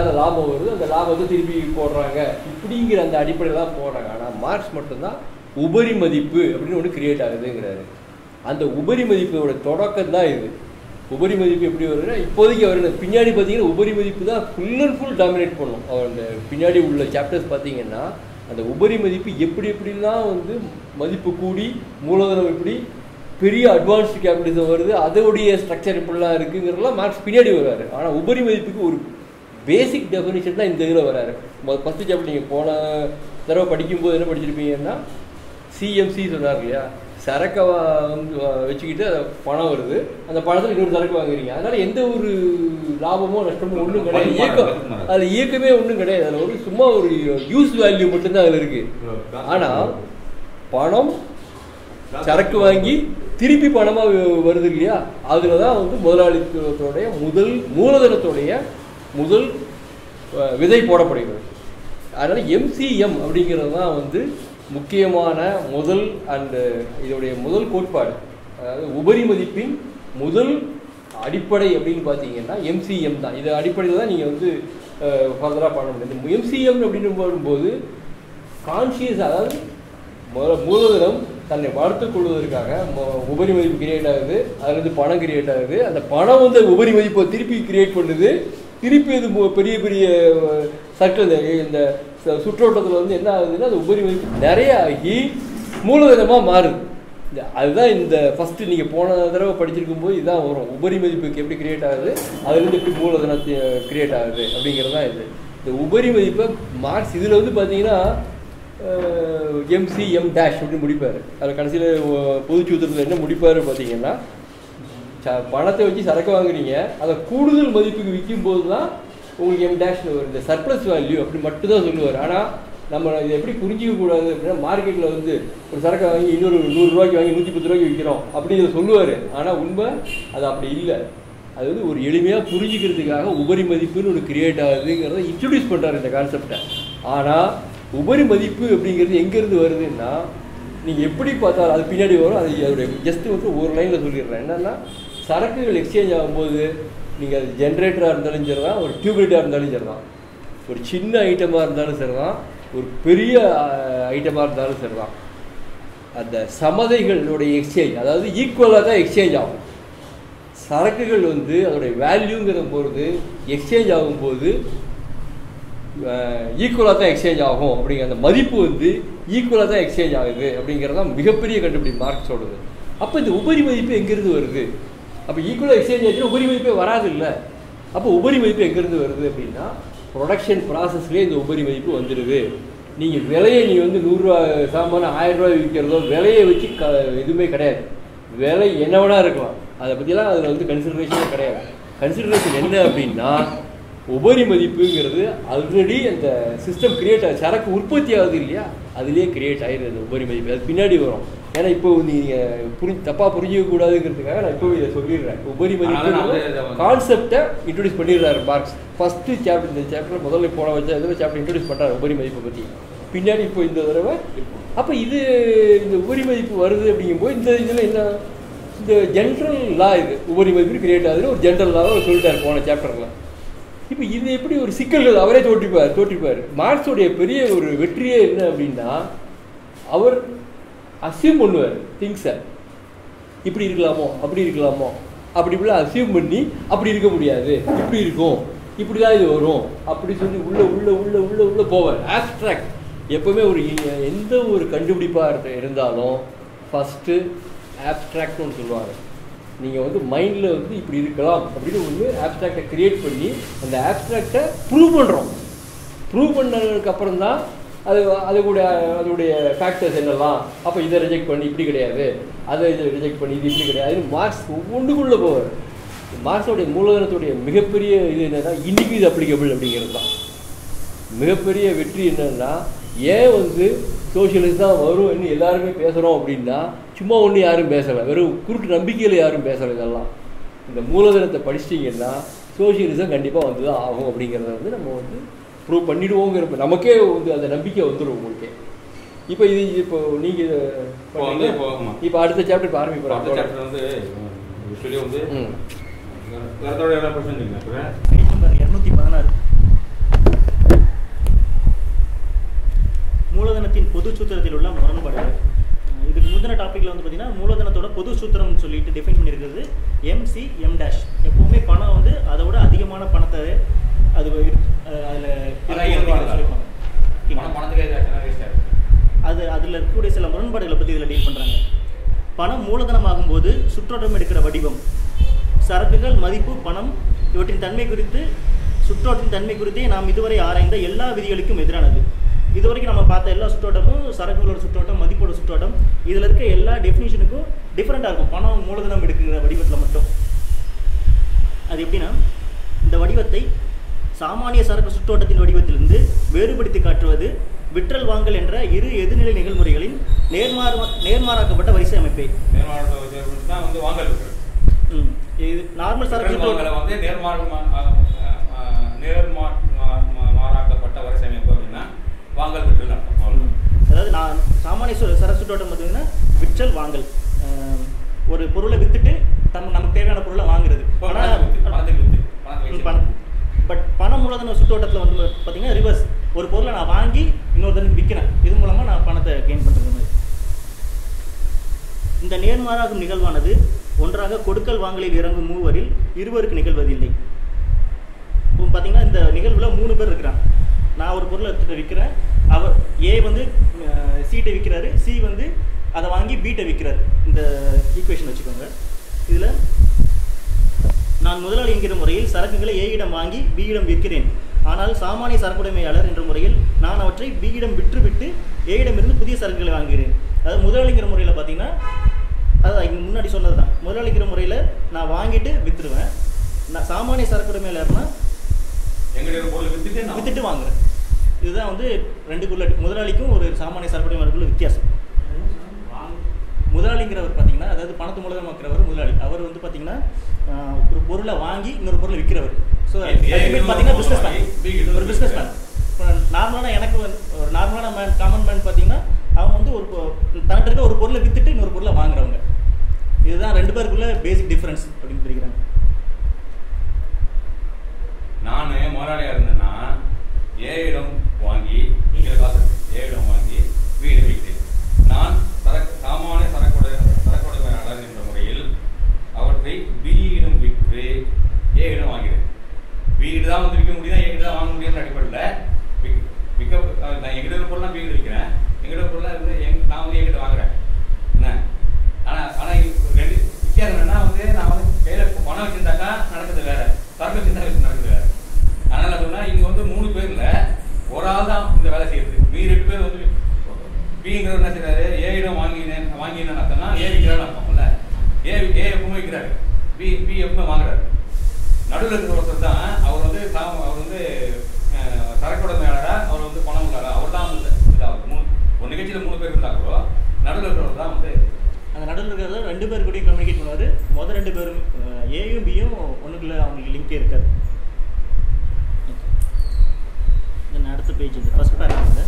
அதனால லாபம் வருது அந்த லாபத்தை திருப்பி போடுறாங்க இப்படிங்கிற அந்த அடிப்படையில் தான் போடுறாங்க ஆனால் மார்க்ஸ் மட்டும்தான் உபரி மதிப்பு அப்படின்னு ஒன்று கிரியேட் ஆகுதுங்கிறாரு அந்த உபரி மதிப்போட தொடக்கம் தான் இது உபரி மதிப்பு எப்படி வருதுன்னா இப்போதைக்கு அவர் இந்த பின்னாடி பார்த்தீங்கன்னா உபரி மதிப்பு தான் ஃபுல் அண்ட் ஃபுல் டாமினேட் பண்ணும் அவர் அந்த பின்னாடி உள்ள சாப்டர்ஸ் பார்த்தீங்கன்னா அந்த உபரி மதிப்பு எப்படி எப்படிலாம் வந்து மதிப்பு கூடி மூலதனம் எப்படி பெரிய அட்வான்ஸ்டு கேபிட்டலிசம் வருது அதோடைய ஸ்ட்ரக்சர் இப்படிலாம் இருக்குங்கிறதெல்லாம் மார்க்ஸ் பின்னாடி வராரு ஆனால் உபரி மதிப்புக்கு ஒரு பேசிக் டெஃபினிஷன் தான் இந்த இதில் வராரு ஃபஸ்ட்டு சாப்டர் நீங்கள் போன தடவை படிக்கும்போது என்ன படிச்சிருப்பீங்கன்னா சிஎம்சி சொன்னார் இல்லையா சரக்கை வா- வந்து வா- வச்சுக்கிட்டு அது பணம் வருது அந்த பணத்தில் இன்னொரு சரக்கு வாங்குறீங்க அதனால எந்த ஒரு லாபமோ நஷ்டமோ ஒன்றும் கிடையாது இயக்கம் அது இயக்கமே ஒன்றும் கிடையாது அதில் ஒரு சும்மா ஒரு யூஸ் வேல்யூ மட்டும்தான் அதில் இருக்கு ஆனால் பணம் சரக்கு வாங்கி திருப்பி பணமாக வருது இல்லையா அதில் தான் வந்து முதலாளித்துவத்தோடைய முதல் மூலதனத்துடைய முதல் அஹ், விதை போடப்படுகிறது அதனால் எம்சிஎம் அப்படிங்கிறது தான் வந்து முக்கியமான முதல் அண்டு இதோடைய முதல் கோட்பாடு அதாவது உபரி மதிப்பின் முதல் அடிப்படை அப்படின்னு பார்த்தீங்கன்னா எம்சிஎம் தான் இது அடிப்படையில் தான் நீங்கள் வந்து ஃபர்தராக பண்ண முடியும் எம்சிஎம் அப்படின்னு வரும்போது கான்ஷியஸ் அதாவது மூல மூலதனம் தன்னை வளர்த்துக் கொள்வதற்காக மொ- உபரி மதிப்பு கிரியேட் ஆகுது அதுலேருந்து பணம் கிரியேட் ஆகுது அந்த பணம் வந்து உபரி மதிப்பை திருப்பி கிரியேட் பண்ணுது திருப்பி இது மு- பெரிய பெரிய சர்க்கிள் இந்த ச- சுற்றோட்டத்தில் வந்து என்ன ஆகுதுன்னா அந்த உபரி மதிப்பு நிறைய ஆகி மூலதனமாக மாறுது இந்த அதுதான் இந்த ஃபஸ்ட்டு நீங்கள் போன தடவை படிச்சிருக்கும் போது இதுதான் வரும் உபரி மதிப்புக்கு எப்படி கிரியேட் ஆகுது அதுலேருந்து எப்படி மூலதனத்தை கிரியேட் ஆகுது அப்படிங்கிறது தான் இது இந்த உபரி மதிப்பை மார்க்ஸ் இதில் வந்து பார்த்தீங்கன்னா எம்சி எம் டேஷ் அப்படின்னு முடிப்பார் அதில் கடைசியில் பொது சூத்திரத்தில் என்ன முடிப்பார் பார்த்தீங்கன்னா ச- பணத்தை வச்சு சரக்கு வாங்குறீங்க அதை கூடுதல் மதிப்புக்கு விற்கும் போது தான் உங்களுக்கு எம் டேஷ்னு வருது இந்த சர்ப்ளஸ் வேல்யூ அப்படி மட்டும்தான் சொல்லுவார் ஆனால் நம்ம இதை எப்படி புரிஞ்சிக்க கூடாது அப்படின்னா மார்க்கெட்டில் வந்து ஒரு சரக்கை வாங்கி இன்னொரு நூறுரூவாய்க்கு வாங்கி நூற்றி பத்து ரூபாய்க்கு விற்கிறோம் அப்படி இதை சொல்லுவார் ஆனால் உண்மை அது அப்படி இல்லை அது வந்து ஒரு எளிமையாக புரிஞ்சுக்கிறதுக்காக உபரி மதிப்புன்னு ஒரு கிரியேட் ஆகுதுங்கிறத இன்ட்ரடியூஸ் பண்ணுறாரு இந்த கான்செப்டை ஆனால் உபரி மதிப்பு அப்படிங்கிறது எங்கேருந்து வருதுன்னா நீங்கள் எப்படி பார்த்தாலும் அது பின்னாடி வரும் அது அதோடைய ஜஸ்ட் வந்து ஒரு லைனில் சொல்லிடுறேன் என்னன்னா சரக்குகள் எக்ஸ்சேஞ்ச் ஆகும்போது நீங்கள் அது ஜென்ரேட்டராக இருந்தாலும் சரி தான் ஒரு டியூப்லைட்டாக இருந்தாலும் சரி தான் ஒரு சின்ன ஐட்டமாக இருந்தாலும் சரி தான் ஒரு பெரிய ஐட்டமாக இருந்தாலும் சரி தான் அந்த சமதைகளுடைய எக்ஸ்சேஞ்ச் அதாவது ஈக்குவலாக தான் எக்ஸ்சேஞ்ச் ஆகும் சரக்குகள் வந்து அதோடைய வேல்யூங்கிற பொழுது எக்ஸ்சேஞ்ச் ஆகும்போது ஈக்குவலாக தான் எக்ஸ்சேஞ்ச் ஆகும் அப்படிங்கிற அந்த மதிப்பு வந்து ஈக்குவலாக தான் எக்ஸ்சேஞ்ச் ஆகுது அப்படிங்கிறது தான் மிகப்பெரிய கண்டுபிடி மார்க் சொல்லுது அப்போ இந்த உபரி மதிப்பு எங்கேருந்து வருது அப்போ ஈக்குவலாக எக்ஸ்சேஞ்ச் ஆச்சுன்னா உபரி மதிப்பே வராது இல்லை அப்போ உபரி மதிப்பு எங்கேருந்து வருது அப்படின்னா ப்ரொடக்ஷன் ப்ராசஸ்லேயே இந்த உபரி மதிப்பு வந்துடுது நீங்கள் விலையை நீ வந்து நூறுரூவா சாமான ஆயிரம் ரூபாய் விற்கிறதோ விலையை வச்சு க எதுவுமே கிடையாது விலை என்ன வேணா இருக்கலாம் அதை பற்றிலாம் அதில் வந்து கன்சிடரேஷனே கிடையாது கன்சிடரேஷன் என்ன அப்படின்னா உபரி மதிப்புங்கிறது ஆல்ரெடி அந்த சிஸ்டம் கிரியேட் ஆகுது சரக்கு உற்பத்தி ஆகுது இல்லையா அதுலேயே கிரியேட் ஆயிடுது அந்த உபரி மதிப்பு அது பின்னாடி வரும் ஏன்னா இப்போ நீங்கள் புரி தப்பாக புரிஞ்சிக்க கூடாதுங்கிறதுக்காக நான் இப்போ இதை சொல்லிடுறேன் உபரி அதனால நான் வந்து இதை மதிப்பு வந்து- கான்செப்டை இன்ட்ரடியூஸ் பண்ணிடுறாரு மார்க்ஸ் ஃபஸ்ட்டு சாப்டர் இந்த சாப்டர் முதல்ல போன வச்ச இதில் சாப்டர் இன்ட்ரடியூஸ் பண்ணுறாரு உபரி மதிப்பை பற்றி பின்னாடி இப்போ இந்த தடவை அப்போ இது இந்த உபரி மதிப்பு வருது அப்படிங்கும்போது இந்த இதில் என்ன இந்த ஜென்ரல் லா இது உபரி மதிப்பு கிரியேட் ஆகுதுன்னு ஒரு ஜென்ரல் லாவை சொல்லிட்டாரு போன சாப்டரில் இப்போ இது எப்படி ஒரு சிக்கல்கள் அவரே தோற்றிப்பார் தோற்றிப்பார் மார்க்ஸோடைய பெரிய ஒரு வெற்றியே என்ன அப்படின்னா அவர் அசியூம் பண்ணுவார் திங்ஸை இப்படி இருக்கலாமோ அப்படி இருக்கலாமோ அப்படி இப்படிலாம் அசியூம் பண்ணி அப்படி இருக்க முடியாது இப்படி இருக்கும் இப்படி தான் இது வரும் அப்படி சொல்லி உள்ள உள்ள உள்ள உள்ள உள்ள போவார் ஆப்ஸ்ட்ராக்ட் எப்பவுமே ஒரு இ- எந்த ஒரு கண்டுபிடிப்பாக இருந்தாலும் ஃபஸ்ட்டு ஆப்ஸ்ட்ராக்ட்னு சொல்லுவாங்க நீங்கள் வந்து மைண்டில் வந்து இப்படி இருக்கலாம் அப்படின்னு ஒன்று ஆப்ஸ்ட்ராக்டை கிரியேட் பண்ணி அந்த ஆப்ஸ்ட்ராக்டை ப்ரூவ் பண்ணுறோம் ப்ரூவ் பண்ணதுக்கு அப்புறம் தான் அது அதுடைய அதோடைய ஃபேக்டர்ஸ் என்னெல்லாம் அப்போ இதை ரிஜெக்ட் பண்ணி இப்படி கிடையாது அதை இதை ரிஜெக்ட் பண்ணி இது இப்படி கிடையாது மார்க்ஸ் ஒவ்வொன்றுக்குள்ளே போவார் மார்க்ஸோடைய மூலதனத்துடைய மிகப்பெரிய இது என்னன்னா இன்னைக்கு இது அப்ளிகபிள் அப்படிங்கிறது தான் மிகப்பெரிய வெற்றி என்னன்னா ஏன் வந்து சோஷியலிஸ்ட் தான் வரும்னு எல்லாருமே பேசுகிறோம் அப்படின்னா சும்மா ஒன்றும் யாரும் பேசலை வெறும் குருட்டு நம்பிக்கையில் யாரும் பேசலை இதெல்லாம் இந்த மூலதனத்தை படிச்சிட்டிங்கன்னா சோஷியலிசம் கண்டிப்பாக வந்து தான் ஆகும் அப்படிங்கிறத வந்து நம்ம வந்து ப்ரூவ் பண்ணிடுவோங்கிற நமக்கே வந்து அந்த நம்பிக்கை வந்துடும் உங்களுக்கே இப்போ இது இப்போ நீங்கள் இப்போ வந்து இப்போ ஆமா. இப்போ அடுத்த சாப்டர் இப்போ அடுத்த ஆரம்பிப்போம் சாப்டர் வந்து யூஸ்வலி வந்து ம் வேறத்தோட என்ன கொஸ்டின் ஐட்டம் நம்பர் இரநூத்தி பதினாறு அப்படின்னு சொல்லிட்டு டிஃபைன் பண்ணியிருக்கிறது எம்சி எம் டேஷ் எப்பவுமே பணம் வந்து அதை விட அதிகமான பணத்தை அது அதில் அதான் இயல்பானதா? சொல்லியிருப்பாங்க பணம் பணத்துக்கு எதாச்சும் waste ஆகுது. அது அதில் இருக்கக்கூடிய சில முரண்பாடுகளை பற்றி இதில் டீல் பண்ணுறாங்க பணம் மூலதனமாகும் போது சுற்றோட்டம் எடுக்கிற வடிவம் சரக்குகள் மதிப்பு பணம் இவற்றின் தன்மை குறித்து சுற்றோட்டத்தின் தன்மை குறித்தே நாம் இதுவரை ஆராய்ந்த எல்லா விதிகளுக்கும் எதிரானது இதுவரைக்கும் நம்ம பார்த்த எல்லா சுற்றோட்டமும் சரக்குகளோட சுற்றோட்டம் மதிப்போட சுற்றோட்டம் இதில் இருக்க எல்லா டெஃபினிஷனுக்கும் டிஃப்ரெண்ட்டாக இருக்கும் பணம் மூலதனம் எடுக்கிற வடிவத்தில் மட்டும் அது எப்படின்னா இந்த வடிவத்தை சாமானிய சரக்கு சுற்றோட்டத்தின் வடிவத்திலிருந்து வேறுபடுத்தி காட்டுவது விற்றல் வாங்கல் என்ற இரு எதிர்நிலை நிகழ்முறைகளின் நேர்மாறு நேர்மாறாக்கப்பட்ட வரிசை அமைப்பே நேர்மாறாக வச்சு தான் வந்து வாங்கல் இருக்கிறது. ம். இது நார்மல் சரக்கு விற்றல் வாங்கலை சுற்றோட்டம் வந்து நேர்மாறு நேர்மா மா- மா- மாறாக்கப்பட்ட வரிசை அமைப்பு அப்படின்னா வாங்கல் விற்றல் அர்த்தம் அவ்வளவுதான். அதாவது நான் சாமானிய சு- சரக்கு சுற்றோட்டம் பார்த்தீங்கன்னா விற்றல் வாங்கல் அஹ், ஒரு பொருளை வித்துட்டு தம் நமக்கு தேவையான பொருளை வாங்குறது இப்போ பணத்துக்கு வித்து, பணத்துக்கு வித்து, பணத்துக்கு வச்சு. பணம் பட் பண மூலதன சுற்றோட்டத்தில் வந்து பார்த்தீங்கன்னா ரிவர்ஸ் ஒரு பொருளை நான் வாங்கி இன்னொருத்தனுக்கு விற்கிறேன் இது மூலமாக நான் பணத்தை கெயின் பண்ணுறது மாதிரி இந்த நேர்மாறாகும் நிகழ்வானது ஒன்றாக கொடுக்கல் வாங்கலில் இறங்கும் மூவரில் இருவருக்கு நிகழ்வதில்லை இப்போ பார்த்தீங்கன்னா இந்த நிகழ்வில் மூணு பேர் இருக்கிறான் நான் ஒரு பொருளை எடுத்துட்டு விற்கிறேன் அவர் ஏ வந்து சீட்டை விற்கிறாரு சி வந்து அதை வாங்கி பீட்டை விற்கிறாரு இந்த ஈக்குவேஷன் வச்சுக்கோங்க இதில் நான் முதலாளி என்கிற முறையில் சரக்குகளை ஏயிடம் வாங்கி பியிடம் விற்கிறேன் ஆனால் சாமானிய சரக்குடைமையாளர் என்ற முறையில் நான் அவற்றை பியிடம் விற்றுவிட்டு ஏயிடமிருந்து புதிய சரக்குகளை வாங்குகிறேன் அதாவது முதலாளிங்கிற முறையில் பார்த்தீங்கன்னா அதான் இங்க முன்னாடி சொன்னது தான் முதலாளிங்கிற முறையில் நான் வாங்கிட்டு விற்றுருவேன் நான் சாமானிய சரக்குடைமையாளர்னா எங்கிட்ட ஒரு பொருளை வித்துட்டு நான் வித்துட்டு வாங்குறேன் இதுதான் வந்து ரெண்டுக்குள்ள முதலாளிக்கும் ஒரு சாமானிய சரக்குடைமையாளருக்குள்ள வித்தியாசம் முதலாளிங்கிறவர் பார்த்தீங்கன்னா அதாவது பணத்தை மூலதனமாக்குறவர் முதலாளி அவர் வந்து பார்த்தீங்கன்னா ஆஹ், ஒரு பொருளை வாங்கி இன்னொரு பொருளை விற்கிறவர் ஸோ ஏ- ஏ- அல்டிமேட் பார்த்தீங்கன்னா பிஸ்னஸ் மேன் பி கிட்ட ஒரு பிஸ்னஸ் மேன் இப்போ நார்மலான எனக்கு வந்து ஒரு நார்மலான மேன் காமன் மேன் பார்த்தீங்கன்னா அவங்க வந்து ஒரு பொ- தன்கிட்ட இருக்க ஒரு பொருளை வித்துட்டு இன்னொரு பொருளை வாங்குறவங்க இதுதான் ரெண்டு பேருக்குள்ள பேசிக் டிஃபரன்ஸ் அப்படின்னு பிரிக்கிறாங்க நான் முதலாளியா இருந்தேன்னா ஏயிடம் வாங்கி இங்கே காசு இருக்கு. ஏயிடம் வாங்கி வீடு விற்று நான் சரக்கு சாமானிய சரக்குடைய சரக்குடைமையாளர் என்ற முறையில் அவற்றை பியிடம் விற்று ஏயிடம் வாங்கிறேன் வீடு தான் வந்து விற்க முடியும் ஏகிட்ட தான் வாங்க முடியும்னு அடிப்படையில் விக்- விற்க அஹ் நான் எங்கிட்ட ஒரு பொருளாக வீடு விற்கிறேன் எங்கிட்ட ஒரு பொருளாக இருந்து எங் நான் வந்து எங்கிட்ட வாங்குறேன் என்ன ஆனால் ஆனால் ரெண்டு வித்தியாசம் என்னன்னா வந்து நான் வந்து கையில் பணம் வச்சிருந்தாக்கா நடக்குது வேற சரக்கு வச்சிருந்தா வச்சு நடக்குது வேற அதனால சொன்னா இங்க வந்து மூணு பேர்ல ஒரு ஆள் தான் இந்த வேலை செய்யுது மீதி ரெண்டு பேர் வந்து பிங்கிறவர் என்ன செய்றாரு ஏயிடம் வாங்கினேன் வாங்கினேன் அர்த்தம்னா ஏ விற்கிறான்னு அர்த்தம்ல ஏ ஏ எப்பவுமே விற்கிறாரு பி பி எப்பவுமே வாங்குறாரு நடுவில் இருக்கிற ஒருத்தர் தான் அவர் வந்து சாம- அவர் வந்து அஹ், சரக்கோட மேலரா அவர் வந்து பணம் உள்ளாரா அவர் தான் வந்து இதாகும் மூணு ஒரு நிகழ்ச்சியில் மூணு பேர் இருந்தா கூட நடுவில் இருக்கிறவர் தான் வந்து அந்த நடுவில் இருக்கிறத ரெண்டு பேர் கூடயும் கம்யூனிகேட் பண்ணுவார் மொதல் ரெண்டு பேரும் ஏயும் பியும் ஒன்றுக்குள்ள அவங்களுக்கு லிங்கே இருக்காது தென் அடுத்த பேஜ் இந்த ஃபர்ஸ்ட் பேராகிராஃபில்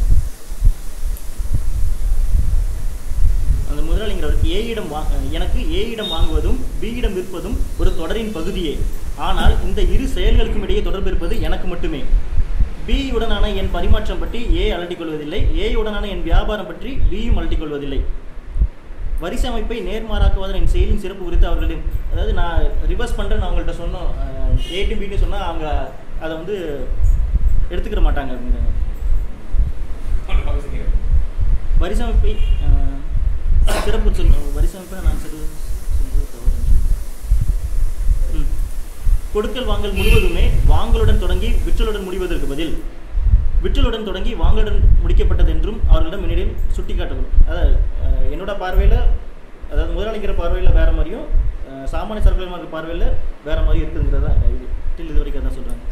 அந்த முதலாளிங்கிறவர் ஏயிடம் வா எனக்கு ஏயிடம் வாங்குவதும் பியிடம் விற்பதும் ஒரு தொடரின் பகுதியே ஆனால் இந்த இரு செயல்களுக்கும் இடையே தொடர்பு இருப்பது எனக்கு மட்டுமே B உடனான என் பரிமாற்றம் பற்றி ஏ அலட்டிக் கொள்வதில்லை A உடனான என் வியாபாரம் பற்றி பியும் அலட்டிக் கொள்வதில்லை வரிசை அமைப்பை நேர்மாறாக்குவதன் என் செயலின் சிறப்பு குறித்து அவர்களிடம் அதாவது நான் ரிவர்ஸ் பண்ணுறேன்னு அவங்கள்ட்ட சொன்னோம் ஏ டு பின்னு சொன்னால் அவங்க அதை வந்து எடுத்துக்கிற மாட்டாங்க அப்படிங்கிறாங்க அந்த பகுதிக்கு வரிசை அமைப்பை அஹ், சிறப்பு சொல் வரிசை அமைப்பை நான் சொல்வது சொல்வது தவறு ம். கொடுக்கல் வாங்கல் முழுவதுமே வாங்கலுடன் தொடங்கி விற்றலுடன் முடிவதற்கு பதில் விற்றலுடன் தொடங்கி வாங்கலுடன் முடிக்கப்பட்டது என்றும் அவர்களிடம் என்னிடம் சுட்டிக்காட்டவும் அதாவது அஹ், என்னோட பார்வையில் அதாவது முதலாளிங்கிற பார்வையில் வேற மாதிரியும் அஹ், சாமானிய சரக்கு பார்வையில் வேற மாதிரி இருக்குங்கிறதா இது டில் இது வரைக்கும் அதான் சொல்கிறாங்க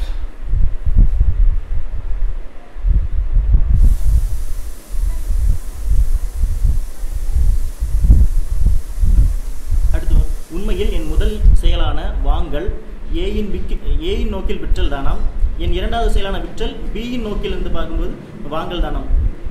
அடுத்து உண்மையில் என் முதல் செயலான வாங்கல் ஏயின் விக்கி ஏயின் நோக்கில் விற்றல் தானாம் என் இரண்டாவது செயலான விற்றல் பியின் நோக்கில் இருந்து பார்க்கும்போது வாங்கல் தானாம்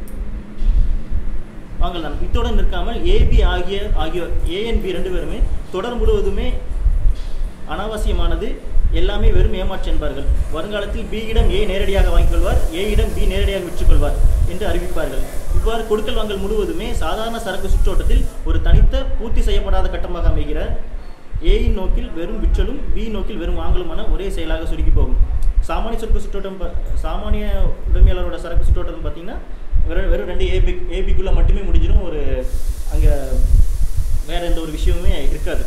வாங்கல் தானம் இத்துடன் நிற்காமல் ஏபி ஆகிய ஆகியோர் ஏஎன் பி ரெண்டு பேருமே தொடர் முழுவதுமே அனாவசியமானது எல்லாமே வெறும் ஏமாற்று என்பார்கள் வருங்காலத்தில் B இடம் ஏ நேரடியாக வாங்கிக் கொள்வார் A இடம் பி நேரடியாக விற்றுக்கொள்வார் என்று அறிவிப்பார்கள் இவ்வாறு கொடுக்கல் வாங்கல் முழுவதுமே சாதாரண சரக்கு சுற்றோட்டத்தில் ஒரு தனித்த பூர்த்தி செய்யப்படாத கட்டமாக அமைகிற ஏயின் நோக்கில் வெறும் விற்றலும் பி நோக்கில் வெறும் வாங்கலுமான ஒரே செயலாக சுருக்கி போகும் சாமானிய சரக்கு சுற்றோட்டம் ப- சாமானிய உரிமையாளரோட சரக்கு சுற்றோட்டம் பார்த்தீங்கன்னா வெறும் வெறும் ரெண்டு ஏபி ஏபிக்குள்ளே மட்டுமே முடிஞ்சிடும் ஒரு அங்கே வேற எந்த ஒரு விஷயமுமே இருக்காது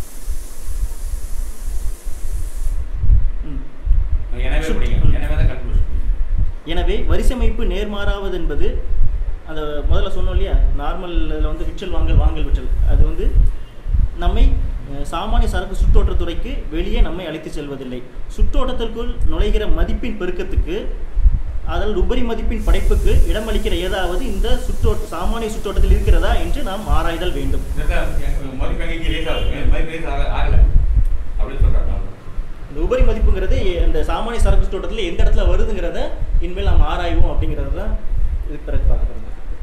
ம் எனவே படிங்க எனவே தான் கன்க்ளூஷன் எனவே வரிசையமைப்பு நேர்மாறாவது என்பது அந்த முதல்ல சொன்னோம் இல்லையா நார்மலில் வந்து விற்றல் வாங்கல் வாங்கல் விற்றல் அது வந்து நம்மை அஹ், சாமானிய சரக்கு சுற்றோட்டத்துறைக்கு வெளியே நம்மை அழைத்து செல்வதில்லை சுற்றோட்டத்திற்குள் நுழைகிற மதிப்பின் பெருக்கத்துக்கு அதாவது உபரி மதிப்பின் படைப்புக்கு இடமளிக்கிற ஏதாவது இந்த சுற்றோட்ட சாமானிய சுற்றோட்டத்தில் இருக்கிறதா என்று நாம் ஆராய்தல் வேண்டும் மதிப்பு எங்கே ரேஸ் ஆகுது மதிப்பு ரேஸ் ஆக ஆகல அப்படின்னு சொல்றாங்க அவங்க. இந்த உபரி மதிப்புங்கிறது அந்த சாமானிய சரக்கு சுற்றோட்டத்தில் எந்த இடத்துல வருதுங்கிறத இனிமேல் நாம் ஆராய்வோம் அப்படிங்கிறது தான் இதுக்கு பிறகு பார்க்குறது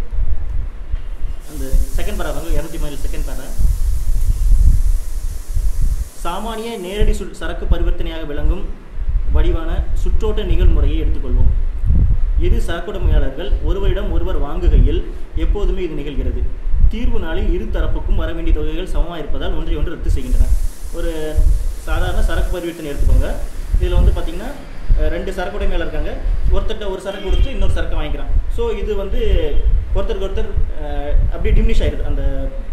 அந்த செகண்ட் பேரா வந்து இரநூத்தி மைல் செகண்ட் பேரா சாமானிய நேரடி சு சரக்கு பரிவர்த்தனையாக விளங்கும் வடிவான சுற்றோட்ட நிகழ்முறையை எடுத்துக்கொள்வோம் இரு சரக்குடைமையாளர்கள் ஒருவரிடம் ஒருவர் வாங்குகையில் எப்போதுமே இது நிகழ்கிறது தீர்வு நாளில் இரு தரப்புக்கும் வர வேண்டிய தொகைகள் சமமாக இருப்பதால் ஒன்றை ஒன்று ரத்து செய்கின்றன ஒரு சாதாரண சரக்கு பரிவர்த்தனை எடுத்துக்கோங்க இதில் வந்து பார்த்தீங்கன்னா அஹ், ரெண்டு சரக்குடைமையாளர் இருக்காங்க ஒருத்தர்கிட்ட ஒரு சரக்கு கொடுத்து இன்னொரு சரக்கு வாங்கிக்கிறான் ஸோ இது வந்து ஒருத்தருக்கு ஒருத்தர் அஹ், அப்படியே டிமினிஷ் ஆயிடுது அந்த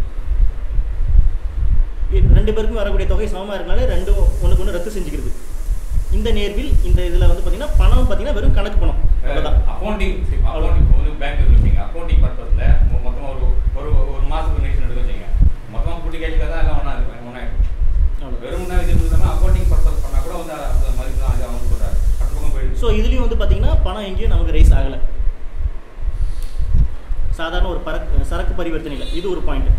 இது ரெண்டு பேருக்கும் வரக்கூடிய தொகை சமமாக இருக்கனால ரெண்டும் ஒன்றுக்கு ஒன்று ரத்து செஞ்சுக்கிறது இந்த நேர்வில் இந்த இதில் வந்து பார்த்தீங்கன்னா பணம் பார்த்தீங்கன்னா வெறும் கணக்கு பணம் அவ்வளோதான் அக்கௌண்டிங் அக்கௌண்டிங் ஒரு பேங்க் வச்சுங்க அக்கௌண்டிங் பர்பஸ்ல மொத்தமா ஒரு ஒரு ஒரு மாசத்துக்கு நெக்ஸ்ட் எடுக்க வச்சுங்க மொத்தமா கூட்டி கேட்க தான் எல்லாம் ஒன்றா இருக்கும் ஒன்றா அவ்வளோ வெறும் இது இல்லாமல் அக்கௌண்டிங் பர்பஸ் பண்ணா கூட வந்து அந்த மதிப்பு தான் அது அவங்க சொல்றாரு பத்து பக்கம் போயிடுச்சு ஸோ இதுலேயும் வந்து பார்த்தீங்கன்னா பணம் எங்கேயும் நமக்கு ரைஸ் ஆகலை சாதாரண ஒரு பரக் சரக்கு பரிவர்த்தனைகள் இது ஒரு பாயிண்ட்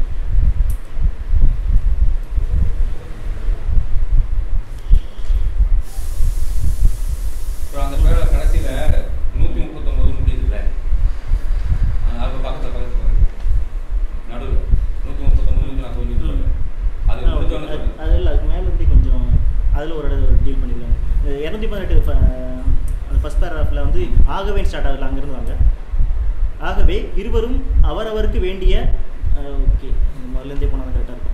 அப்புறம் அந்த பேர கடைசியில நூற்றி முப்பத்தொம்பது முடியுதுல்ல அது பக்கத்தில் பக்கத்தில் பக்கத்தில் நடுவில் நூற்றி முப்பத்தொம்பது நூற்றி நாற்பது நூற்றி அது முடிஞ்சோன்னு சொல்லுங்க அது இல்லை அதுக்கு மேலே இருந்து கொஞ்சம் அதில் ஒரு இடம் ஒரு டீல் பண்ணிருக்காங்க இந்த இரநூத்தி பதினெட்டு அந்த ஃபஸ்ட் பேராகிராஃபில் வந்து ஆகவே ஸ்டார்ட் ஆகுதுல அங்கேருந்து வாங்க ஆகவே இருவரும் அவரவருக்கு வேண்டிய ஓகே முதல்லேருந்தே போனால் கரெக்டாக இருக்கும்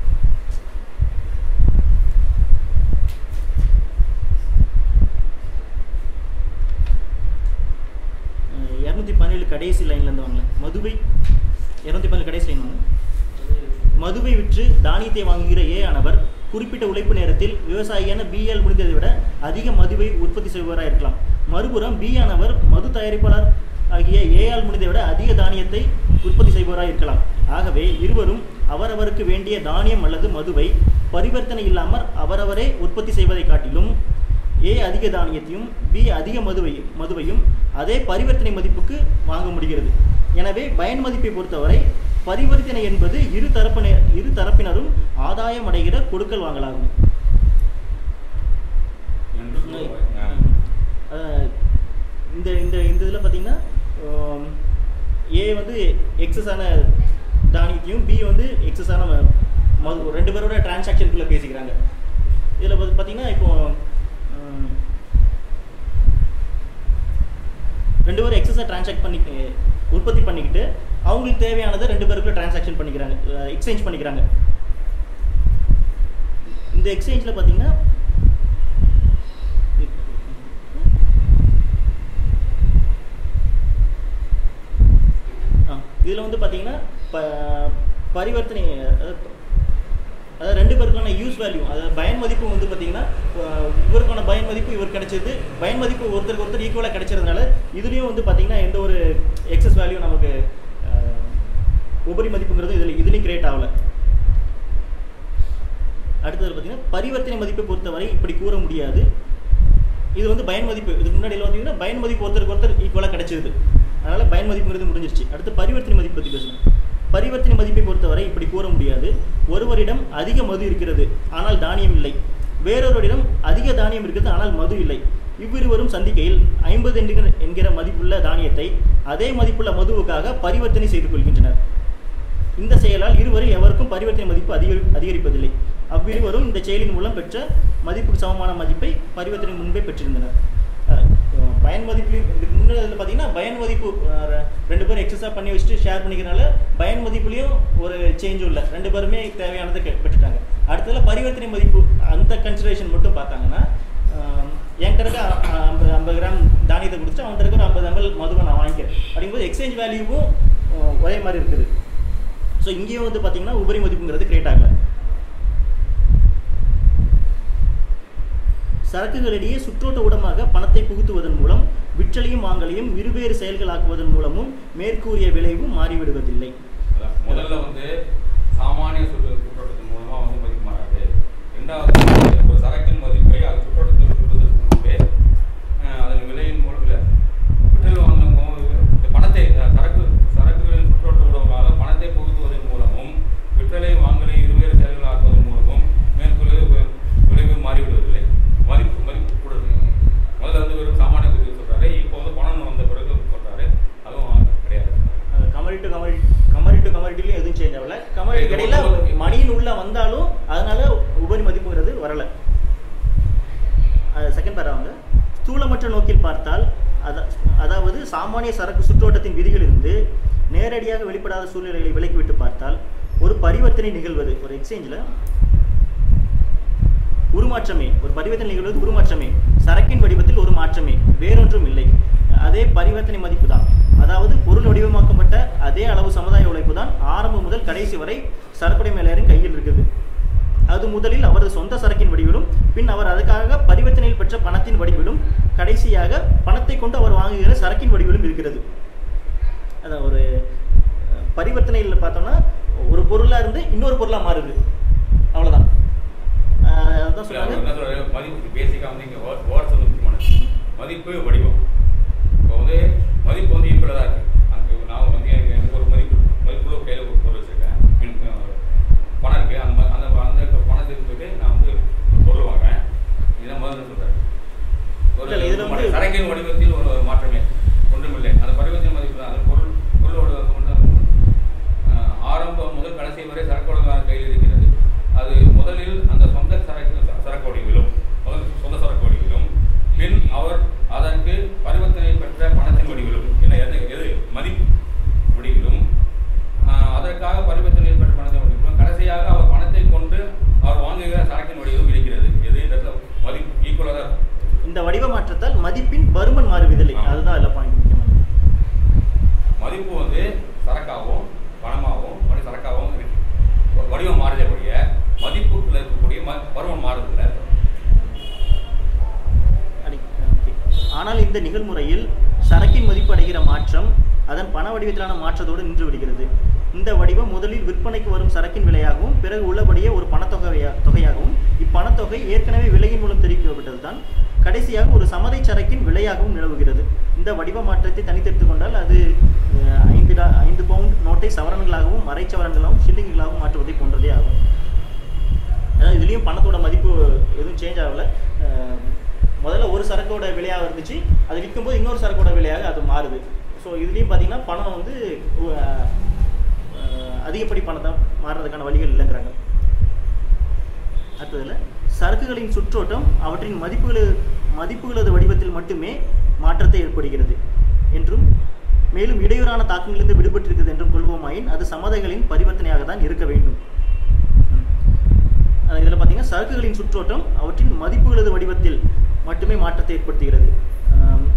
இரநூத்தி பதினேழு கடைசி லைன்லேருந்து வாங்களேன் மதுவை இரநூத்தி பதினேழு கடைசி லைன் வாங்க மதுவை விற்று தானியத்தை வாங்குகிற ஏ ஆனவர் குறிப்பிட்ட உழைப்பு நேரத்தில் விவசாயியான பிஆல் முடிந்ததை விட அதிக மதுவை உற்பத்தி செய்பவராக இருக்கலாம் மறுபுறம் பி ஆனவர் மது தயாரிப்பாளர் ஆகிய ஏஆல் முடிந்ததை விட அதிக தானியத்தை உற்பத்தி செய்பவராக இருக்கலாம் ஆகவே இருவரும் அவரவருக்கு வேண்டிய தானியம் அல்லது மதுவை பரிவர்த்தனை இல்லாமல் அவரவரே உற்பத்தி செய்வதை காட்டிலும் ஏ அதிக தானியத்தையும் பி அதிக மதுவை மதுவையும் அதே பரிவர்த்தனை மதிப்புக்கு வாங்க முடிகிறது எனவே பயன் மதிப்பை பொறுத்தவரை பரிவர்த்தனை என்பது இரு தரப்பின இரு தரப்பினரும் ஆதாயம் அடைகிற கொடுக்கல் வாங்கலாகும் என்று சொல்லுவாங்க. அஹ் இந்த இந்த இந்த இதில் பார்த்தீங்கன்னா ஏ வந்து எக்ஸஸான தானியத்தையும் பி வந்து எக்ஸஸான ம- மது ரெண்டு பேரோட டிரான்சாக்ஷனுக்குள்ளே பேசிக்கிறாங்க இதில் பார்த்தீங்கன்னா இப்போ உம், ரெண்டு பேரும் எக்ஸஸாக டிரான்சாக்ட் பண்ணி அஹ், உற்பத்தி பண்ணிக்கிட்டு அவங்களுக்கு தேவையானதை ரெண்டு பேருக்குள்ள டிரான்சாக்ஷன் பண்ணிக்கிறாங்க எக்ஸ்சேஞ்ச் பண்ணிக்கிறாங்க இந்த எக்ஸ்சேஞ்சில் பார்த்தீங்கன்னா இதில் வந்து பார்த்தீங்கன்னா ப பரிவர்த்தனை அதாவது அதாவது ரெண்டு பேருக்கான யூஸ் வேல்யூ அதாவது பயன் மதிப்பு வந்து பார்த்தீங்கன்னா அஹ், இவருக்கான பயன் மதிப்பு இவர் கிடைச்சது பயன் மதிப்பு ஒருத்தருக்கு ஒருத்தர் ஈக்குவலாக கிடைச்சதுனால இதுலேயும் வந்து பார்த்தீங்கன்னா எந்த ஒரு எக்ஸஸ் வேல்யூ நமக்கு அஹ், உபரி மதிப்புங்கிறது இதில் இதுலேயும் கிரியேட் ஆகலை அடுத்தது பார்த்தீங்கன்னா பரிவர்த்தனை மதிப்பை பொறுத்தவரை இப்படி கூற முடியாது இது வந்து பயன் மதிப்பு இதுக்கு முன்னாடி பார்த்தீங்கன்னா பயன் மதிப்பு ஒருத்தருக்கு ஒருத்தர் ஈக்குவலாக கிடைச்சிருது அதனால பயன் மதிப்புங்கிறது முடிஞ்சிருச்சு அடுத்து பரிவர்த்தனை மதிப்பு பற்றி பேசணும் பரிவர்த்தனை மதிப்பை பொறுத்தவரை இப்படி கூற முடியாது ஒருவரிடம் அதிக மது இருக்கிறது ஆனால் தானியம் இல்லை வேறொருவரிடம் அதிக தானியம் இருக்கிறது ஆனால் மது இல்லை இவ்விருவரும் சந்திக்கையில் ஐம்பது என்கிற என்கிற மதிப்புள்ள தானியத்தை அதே மதிப்புள்ள மதுவுக்காக பரிவர்த்தனை செய்து கொள்கின்றனர் இந்த செயலால் இருவரில் எவருக்கும் பரிவர்த்தனை மதிப்பு அதிகரி அதிகரிப்பதில்லை அவ்விருவரும் இந்த செயலின் மூலம் பெற்ற மதிப்புக்கு சமமான மதிப்பை பரிவர்த்தனை முன்பே பெற்றிருந்தனர் அஹ் அஹ், பயன் மதிப்புலையும் இதுக்கு முன்னாடி இதில் பார்த்தீங்கன்னா பயன் மதிப்பு அஹ், ரெ- ரெண்டு பேரும் எக்ஸஸாக பண்ணி வச்சுட்டு ஷேர் பண்ணிக்கிறனால பயன் மதிப்புலையும் ஒரு சேஞ்சும் இல்லை ரெண்டு பேருமே தேவையானதை கெ- பெற்றுட்டாங்க அடுத்ததுல பரிவர்த்தனை மதிப்பு அந்த கன்சிடரேஷன் மட்டும் பார்த்தாங்கன்னா அஹ், என்கிட்ட இருக்க அ- ஐம்பது ஐம்பது கிராம் தானியத்தை கொடுத்துட்டு அவன்கிட்ட இருக்க ஒரு ஐம்பது எம்எல் மதுவை நான் வாங்கிக்கிறேன் அப்படிங்கும்போது எக்ஸ்சேஞ்ச் வேல்யூவும் ஒரே மாதிரி இருக்குது ஸோ இங்கேயும் வந்து பார்த்தீங்கன்னா உபரி மதிப்புங்கிறது கிரியேட் ஆகல சரக்குகளிடையே சுற்றோட்ட ஊடமாக பணத்தை புகுத்துவதன் மூலம் விற்றலையும் வாங்கலையும் இருவேறு செயல்களாக்குவதன் மூலமும் மேற்கூறிய விளைவு மாறிவிடுவதில்லை அதான் முதல்ல வந்து சாமானிய சுற்று சுற்றோட்டத்தின் மூலமா வந்து மதிப்பு மாறாது ரெண்டாவது வந்து ஒரு சரக்கின் மதிப்பை அது சுற்றோட்டத்தில் சுற்றுவதற்கு முன்பே அஹ், அதன் விலையின் மூலம் இல்லை விற்றல் வாங்கும் போது இந்த பணத்தை அஹ், சரக்கு சரக்குகளின் சுற்றோட்ட உறவுகளாக பணத்தை புகுத்துவதன் மூலமும் விற்றலை வாங்கலை இருவேறு செயல்கள் ஆக்குவதன் மூலமும் மேற்கொள்ள வி- விளைவு மாறிவிடுவதில்லை மதிப்பு மதிப்பு கூடுது முதல்ல வந்து வெறும் சாமானிய புத்தி சொல்றாரு இப்போ வந்து பணம் வந்த பிறகு சொல்றாரு அதுவும் கிடையாது கமரி டு கமரி கமரி டு கமரிட்டிலையும் எதுவும் சேஞ்ச் ஆகல கமரிட்டி இடையில மணியின் உள்ள வந்தாலும் அதனால உபரி மதிப்புங்கிறது வரல செகண்ட் பேரா வந்து ஸ்தூலமற்ற நோக்கில் பார்த்தால் அத- அதாவது சாமானிய சரக்கு சுற்றோட்டத்தின் விதிகளிலிருந்து நேரடியாக வெளிப்படாத சூழ்நிலைகளை விலக்கிவிட்டு பார்த்தால் ஒரு பரிவர்த்தனை நிகழ்வது ஒரு எக்ஸ்சேஞ்சில் உருமாற்றமே ஒரு பரிவர்த்தனை நிகழ்வது உருமாற்றமே சரக்கின் வடிவத்தில் ஒரு மாற்றமே வேறொன்றும் இல்லை அதே பரிவர்த்தனை மதிப்பு தான் அதாவது பொருள் வடிவமாக்கப்பட்ட அதே அளவு சமுதாய உழைப்பு தான் ஆரம்பம் முதல் கடைசி வரை சரக்குடை மேலேயரின் கையில் இருக்குது அது முதலில் அவரது சொந்த சரக்கின் வடிவிலும் பின் அவர் அதுக்காக பரிவர்த்தனையில் பெற்ற பணத்தின் வடிவிலும் கடைசியாக பணத்தை கொண்டு அவர் வாங்குகிற சரக்கின் வடிவிலும் இருக்கிறது அதான் ஒரு அஹ், பரிவர்த்தனையில் பார்த்தோம்னா ஒரு பொருளாக இருந்து இன்னொரு பொருளாக மாறுது அவ்வளோதான் அதான் இல்ல, அவர் சொல்றாங்க என்ன சொல்றாரு, மதிப்பு பேசிக்கா வந்து இங்க word- words வந்து முக்கியமானது. மதிப்பு வடிவம் இப்போ வந்து மதிப்பு வந்து ஈக்குவலாக தான் இருக்கு அங்க நான் வந்து எனக்கு எனக்கு ஒரு மதிப்பு மதிப்புள்ள கையில் ஒரு பொருள் வச்சிருக்கேன் எனக்கு அஹ், பணம் இருக்கு அந்த ம- அந்த அந்த பணத்துக்கு போயிட்டு நான் வந்து ஒரு பொருள் வாங்குறேன் இதை முதல்ல சொல்றேன் ஒரு இல்ல, இதுல வந்து- சரக்கின் வடிவத்தில் ஒரு மாற்றமே ஒன்றுமில்லை அந்த பரிவர்த்தனை மதிப்பு தான் அது பொருள் பொருளோட ஒன்று ஆஹ் ஆரம்பம் முதல் கடைசி வரை சரக்கோட கையில் இருக்கிறது அது முதலில் அந்த சொந்த சரக்கு சரக்கு வடிவிலும் முதல் சொந்த சரக்கு வடிவிலும் பின் அவர் அதற்கு பரிவர்த்தனை பெற்ற பணத்தின் வடிவிலும் என்ன எது எது மதிப்பு வடிவிலும் ஆஹ் அதற்காக பரிவர்த்தனை பெற்ற பணத்தின் வடிவிலும் கடைசியாக அவர் பணத்தை கொண்டு அவர் வாங்குகிற சரக்கின் வடிவிலும் இருக்கிறது எது இந்த இடத்துல மதிப்பு ஈக்குவலாக தான் இருக்கும். இந்த வடிவ மாற்றத்தால் மதிப்பின் பருமன் மாறுவதில்லை ஆ. அதுதான் அதில் பாயிண்ட் முக்கியமானது மதிப்பு வந்து சரக்காகவும் பணமாகவும் மணி சரக்காகவும் இருக்கு வ- வடிவம் மாறுதக்கூடிய மதிப்புக்குள்ள இருக்கக்கூடிய ம பருவம் மாறுதில்ல அடி- okay. ஆனால் இந்த நிகழ்முறையில் சரக்கின் மதிப்பு அடைகிற மாற்றம் அதன் பண வடிவத்திலான மாற்றத்தோடு நின்று விடுகிறது இந்த வடிவம் முதலில் விற்பனைக்கு வரும் சரக்கின் விலையாகவும் பிறகு உள்ளபடியே ஒரு பணத்தொகையா தொகையாகவும் இப்பணத்தொகை ஏற்கனவே விலையின் மூலம் தெரிவிக்கப்பட்டதுதான் கடைசியாக ஒரு சமதை சரக்கின் விலையாகவும் நிலவுகிறது இந்த வடிவ மாற்றத்தை தனித்தெடுத்துக் கொண்டால் அது அஹ், ஐந்து டா- ஐந்து பவுண்ட் நோட்டை சவரன்களாகவும் மறைச்சவரன்களாகவும் ஷில்லிங்களாகவும் மாற்றுவதை போன்றதே ஆகும் அதாவது இதுலேயும் பணத்தோட மதிப்பு எதுவும் சேஞ்ச் ஆகல அஹ் முதல்ல ஒரு சரக்கோட விலையாக இருந்துச்சு அது விற்கும்போது இன்னொரு சரக்கோட விலையாக அது மாறுது ஸோ இதுலேயும் பார்த்தீங்கன்னா பணம் வந்து அஹ், அஹ், அதிகப்படி பணத்தை மாறுறதுக்கான வழிகள் இல்லைங்கிறாங்க அடுத்ததில் சரக்குகளின் சுற்றோட்டம் அவற்றின் மதிப்புகளு மதிப்புகளது வடிவத்தில் மட்டுமே மாற்றத்தை ஏற்படுகிறது என்றும் மேலும் இடையூறான தாக்கங்களிலிருந்து விடுபட்டிருக்கிறது என்றும் கொள்வோமாயின் அது சமதைகளின் பரிவர்த்தனையாக தான் இருக்க வேண்டும் அஹ் இதுல பார்த்தீங்கன்னா சரக்குகளின் சுற்றோட்டம் அவற்றின் மதிப்புகளது வடிவத்தில் மட்டுமே மாற்றத்தை ஏற்படுத்துகிறது ஆம்,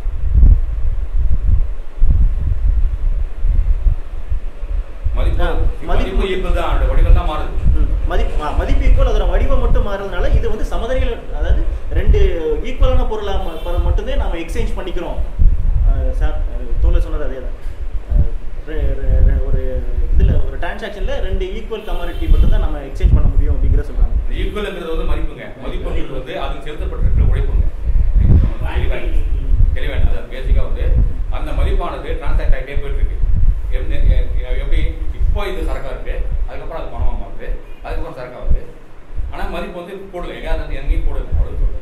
மதிப்பு ஆ, மதிப்பு- மதிப்பு ஈக்குவல் தான் அதோட வடிவம் தான் மாறுது ம், மதிப்பு ஆ, மதிப்பு ஈக்குவல் அதோட வடிவம் மட்டும் மாறுறதுனால இது வந்து சமதரைகள் அதாவது ரெண்டு ஈக்குவலான பொருளாக ம- பொருள் மட்டுமே நாம எக்ஸ்சேஞ்ச் பண்ணிக்கிறோம் அஹ் சார் தோலை சொன்னது அதே தான் அஹ் ரெ- ரெ- ரெ- ஒரு இதில் ஒரு டிரான்சாக்ஷனில் ரெண்டு ஈக்குவல் கமாடிட்டி மட்டும் தான் நம்ம எக்ஸ்சேஞ்ச் பண்ண முடியும் அப்படிங்கிற சொல்கிறாங்க இந்த ஈக்குவல்ங்கிறது வந்து மதிப்புங்க மதிப்புங்கிறது வந்து அதுக்கு செலுத்தப்பட்டிருக்கிற உழைப்புங்க தெளிவாக தெளிவாக அதாவது பேசிக்காக வந்து அந்த மதிப்பானது டிரான்சாக்ட் ஆகிட்டே போயிட்டு இருக்கு எப்படி எ- எப்படி இப்போ இது சரக்கா இருக்கு அதுக்கப்புறம் அது பணமாக மாறுது அதுக்கப்புறம் சரக்கா வருது ஆனால் மதிப்பு வந்து போடல எங்கேயாவது வந்து எங்கேயும் போடல அவ்வளோ சொல்றேன்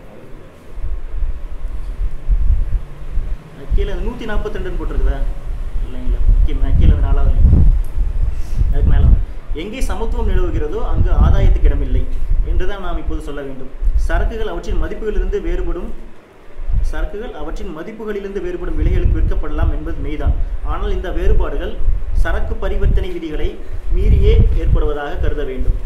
கீழே நூற்றி நாற்பத்தி ரெண்டுன்னு போட்டிருக்குதா இல்லைங்களா கீழே கீழே இருந்து நாலாவது line. அதுக்கு மேலே எங்கே சமத்துவம் நிலவுகிறதோ அங்கு ஆதாயத்துக்கு இடமில்லை என்றுதான் நாம் இப்போது சொல்ல வேண்டும் சரக்குகள் அவற்றின் மதிப்புகளிலிருந்து வேறுபடும் சரக்குகள் அவற்றின் மதிப்புகளிலிருந்து வேறுபடும் விலைகளுக்கு விற்கப்படலாம் என்பது மெய்தான் ஆனால் இந்த வேறுபாடுகள் சரக்கு பரிவர்த்தனை விதிகளை மீறியே ஏற்படுவதாக கருத வேண்டும்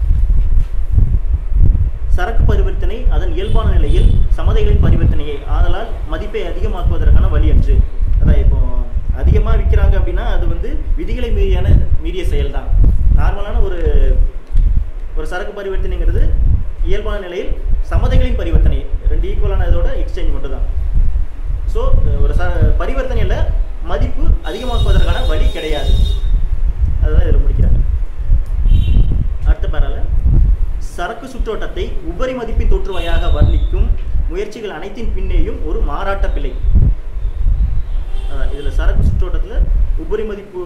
சரக்கு பரிவர்த்தனை அதன் இயல்பான நிலையில் சமதைகளின் பரிவர்த்தனையை ஆதலால் மதிப்பை அதிகமாக்குவதற்கான வழி அன்று அதான் இப்போ அதிகமாக விற்கிறாங்க அப்படின்னா அது வந்து விதிகளை மீறியான மீறிய செயல் தான் நார்மலான ஒரு ஒரு சரக்கு பரிவர்த்தனைங்கிறது இயல்பான நிலையில் சமதைகளின் பரிவர்த்தனை ரெண்டு ஈக்குவலான இதோட எக்ஸ்சேஞ்ச் மட்டும் தான் ஸோ ஒரு ச பரிவர்த்தனையில் மதிப்பு அதிகமாக்குவதற்கான வழி கிடையாது அதுதான் இதில் முடிக்கிறாங்க அடுத்த பேரால சரக்கு சுற்றோட்டத்தை உபரி மதிப்பின் தோற்றுவாயாக வர்ணிக்கும் முயற்சிகள் அனைத்தின் பின்னேயும் ஒரு மாறாட்ட பிழை அதான் இதுல சரக்கு சுற்றோட்டத்தில் உபரி மதிப்பு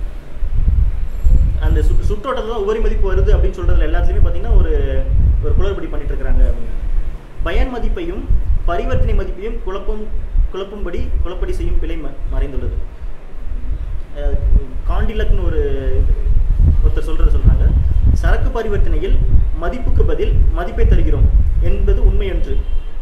அந்த சுற்று சுற்றோட்டத்தில் தான் உபரி மதிப்பு வருது அப்படின்னு சொல்றதுல எல்லாத்துலேயுமே பார்த்தீங்கன்னா ஒரு ஒரு குளறுபடி பண்ணிட்டு இருக்கிறாங்க அப்படின்னு பயன் மதிப்பையும் பரிவர்த்தனை மதிப்பையும் குழப்பம் குழப்பும்படி குழப்படி செய்யும் பிழை ம- மறைந்துள்ளது அஹ் காண்டிலக்னு ஒரு ஒருத்தர் சொல்றது சொல்றாங்க சரக்கு பரிவர்த்தனையில் மதிப்புக்கு பதில் மதிப்பை தருகிறோம் என்பது உண்மை என்று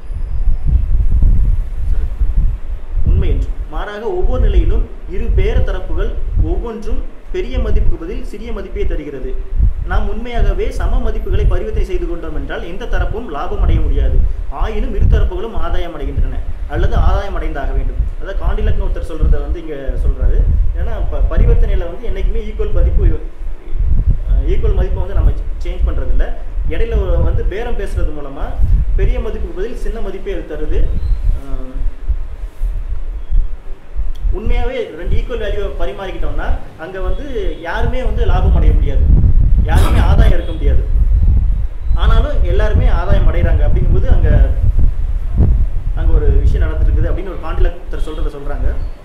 உண்மை என்று மாறாக ஒவ்வொரு நிலையிலும் இரு பேர தரப்புகள் ஒவ்வொன்றும் பெரிய மதிப்புக்கு பதில் சிறிய மதிப்பை தருகிறது நாம் உண்மையாகவே சம மதிப்புகளை பரிவர்த்தனை செய்து கொண்டோம் என்றால் எந்த தரப்பும் லாபம் அடைய முடியாது ஆயினும் இரு தரப்புகளும் ஆதாயம் அடைகின்றன அல்லது ஆதாயம் அடைந்தாக வேண்டும் அதாவது காண்டிலக்னு ஒருத்தர் சொல்றத வந்து இங்க சொல்றாரு ஏன்னா ப- பரிவர்த்தனையில வந்து என்னைக்குமே ஈக்குவல் மதிப்பு ஈக்குவல் மதிப்பை வந்து நம்ம சேஞ்ச் பண்றது இல்ல இடையில ஒரு வந்து பேரம் பேசுறது மூலமா பெரிய மதிப்புக்கு பதில் சின்ன மதிப்பே அது தருது அஹ் உண்மையாவே ரெண்டு ஈக்குவல் வேல்யூ பரிமாறிக்கிட்டோம்னா அங்க வந்து யாருமே வந்து லாபம் அடைய முடியாது யாருமே ஆதாயம் இருக்க முடியாது ஆனாலும் எல்லாருமே ஆதாயம் அடைகிறாங்க அப்படிங்கும்போது அங்க அங்க ஒரு விஷயம் நடந்துட்டு இருக்குது அப்படின்னு ஒரு காண்டிலக்டர் சொல்றத சொல்றாங்க